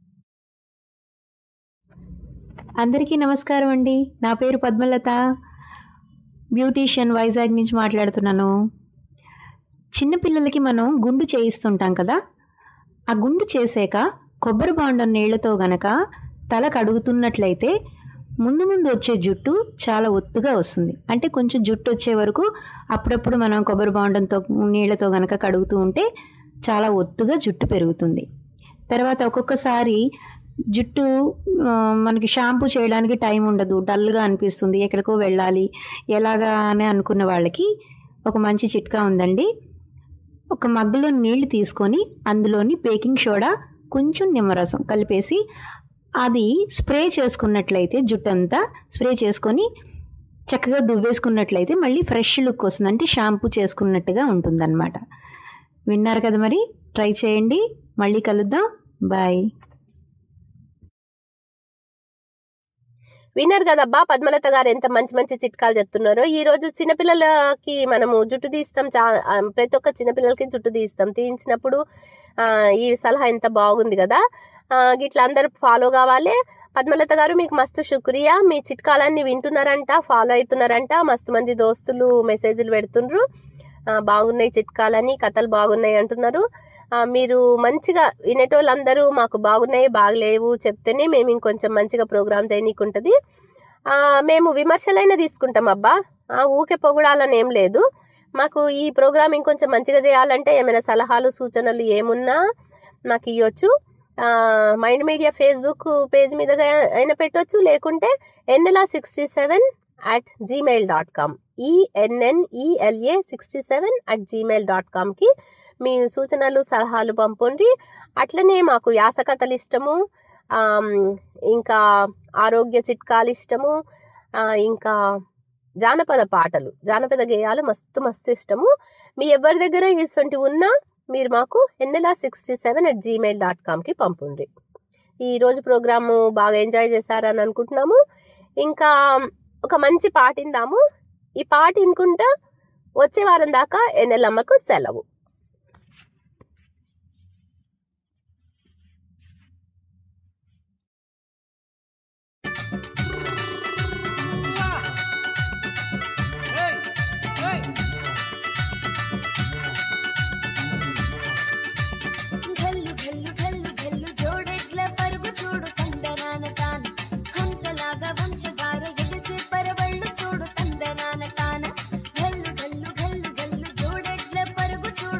అందరికీ నమస్కారం అండి నా పేరు పద్మలత బ్యూటీషియన్ వైజాగ్ నుంచి మాట్లాడుతున్నాను చిన్నపిల్లలకి మనం గుండు చేయిస్తుంటాం కదా ఆ గుండు చేసాక కొబ్బరి బాండం నీళ్లతో గనక తల కడుగుతున్నట్లయితే ముందు ముందు వచ్చే జుట్టు చాలా ఒత్తుగా వస్తుంది అంటే కొంచెం జుట్టు వచ్చే వరకు అప్పుడప్పుడు మనం కొబ్బరి బాండంతో నీళ్లతో గనక కడుగుతూ ఉంటే చాలా ఒత్తుగా జుట్టు పెరుగుతుంది తర్వాత ఒక్కొక్కసారి జుట్టు ఆ, మనకి షాంపూ చేయడానికి టైం ఉండదు డల్గా అనిపిస్తుంది ఎక్కడికో వెళ్ళాలి ఎలాగా అని అనుకున్న వాళ్ళకి ఒక మంచి చిట్కా ఉందండి ఒక మగ్గులో నీళ్లు తీసుకొని అందులోని బేకింగ్ సోడా కొంచెం నిమ్మరసం కలిపేసి అది స్ప్రే చేసుకున్నట్లయితే జుట్టు అంతా స్ప్రే చేసుకొని చక్కగా దువ్వేసుకున్నట్లయితే మళ్ళీ ఫ్రెష్ లుక్ వస్తుంది అంటే షాంపూ చేసుకున్నట్టుగా ఉంటుందన్నమాట విన్నారు కదా మరి ట్రై చేయండి మళ్ళీ కలుద్దాం బాయ్ విన్నారు కదబ్బా పద్మలత గారు ఎంత మంచి మంచి చిట్కాలు చెప్తున్నారో ఈ రోజు చిన్నపిల్లలకి మనము జుట్టు తీస్తాం చా ఆ, ప్రతి ఒక్క చిన్నపిల్లలకి జుట్టు తీస్తాం తీయించినప్పుడు ఆ, ఈ సలహా ఎంత బాగుంది కదా ఆ, గిట్లా అందరూ ఫాలో కావాలి పద్మలత గారు మీకు మస్తు శుక్రియా మీ చిట్కాలన్నీ వింటున్నారంట ఫాలో అవుతున్నారంట మస్తు మంది దోస్తులు మెసేజ్లు పెడుతుండ్రు ఆ, బాగున్నాయి చిట్కాలని కథలు బాగున్నాయి అంటున్నారు ఆ, మీరు మంచిగా వినేటోళ్ళందరూ మాకు బాగున్నాయి బాగలేవు చెప్తేనే మేము ఇంకొంచెం మంచిగా ప్రోగ్రామ్ చేయనీకుంటుంది ఆ, మేము విమర్శలైనా తీసుకుంటాం అబ్బా ఆ, ఊకే పొగడాలని ఏం లేదు మాకు ఈ ప్రోగ్రామ్ ఇంకొంచెం మంచిగా చేయాలంటే ఏమైనా సలహాలు సూచనలు ఏమున్నా మాకు ఇవ్వచ్చు మైండ్ మీడియా ఫేస్బుక్ పేజ్ మీద అయినా పెట్టొచ్చు లేకుంటే ఎన్ఎల్ఆ sixty seven at Gmail dot com E N N E L A sixty seven at Gmail dot కామ్కి మీ సూచనలు సలహాలు పంపండి అట్లనే మాకు యాసకథలు ఇష్టము ఆమ్, ఇంకా ఆరోగ్య చిట్కాలు ఇష్టము ఆ, ఇంకా జానపద పాటలు జానపద గేయాలు మస్తు మస్తు ఇష్టము మీ ఎవరి దగ్గర ఇటువంటి ఉన్నా మీరు మాకు Ennela sixty seven at Gmail dot కామ్కి పంపండి ఈ రోజు ప్రోగ్రాము బాగా ఎంజాయ్ చేశారని అనుకుంటున్నాము ఇంకా ఒక మంచి పాట ఇందాము ఈ పాట వినుకుంటా వచ్చే వారం దాకా ఎన్నెలమ్మకు సెలవు ఘల్లు ఘల్లు ఘల్లు ఘల్లు జోడెట్ల పరుగు చూడు తందనాన తాన హంసలాగా వంశధార ఎగసే పరవళ్ళు చూడు తందనాన తాన ఘల్లు ఘల్లు ఘల్లు ఘల్లు జోడెట్ల పరుగు చూడు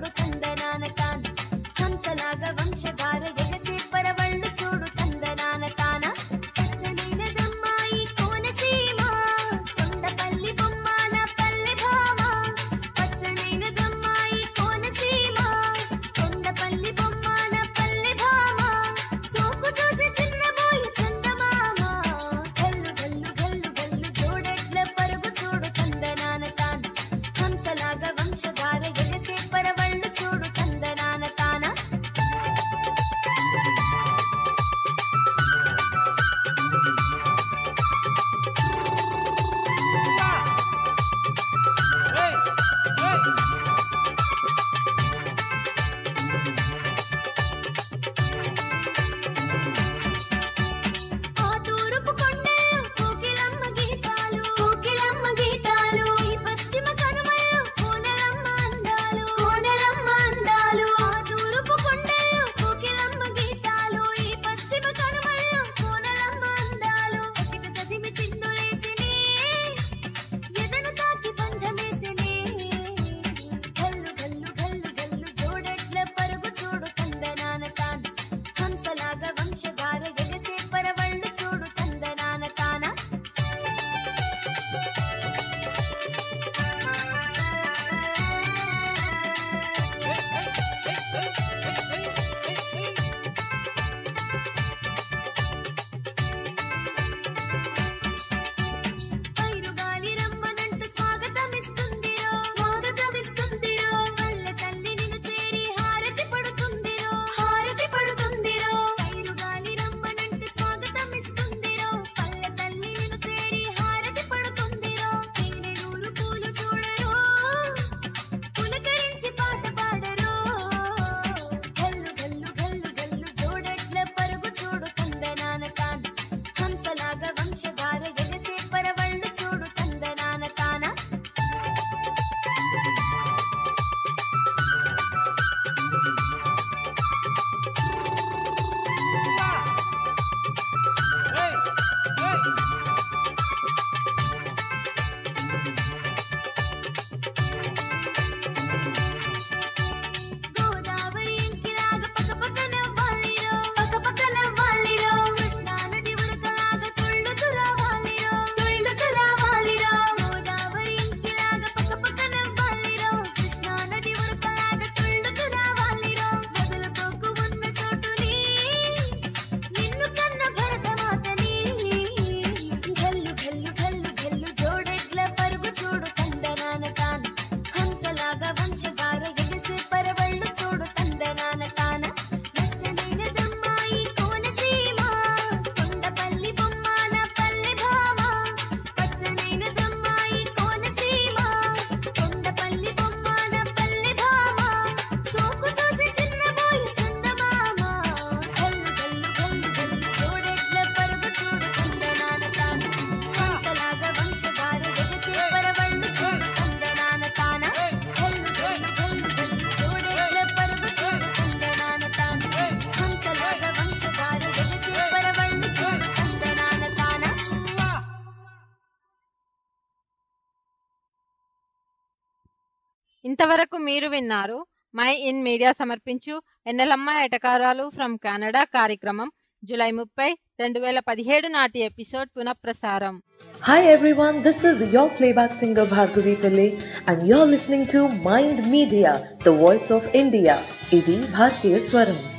ఇంతవరకు మీరు విన్నారు మై ఇన్ మీడియా సమర్పించు ఎన్నెలమ్మ ఎటకారాలు ఫ్రమ్ కెనడా కార్యక్రమం జూలై ముప్పై రెండు వేల పదిహేడు నాటి ఎపిసోడ్ పునఃప్రసారం Hi everyone, this is your playback singer Bhargavi Pillai and you're listening to Mind Media, the voice of India. Idi Bhartiya Swaram.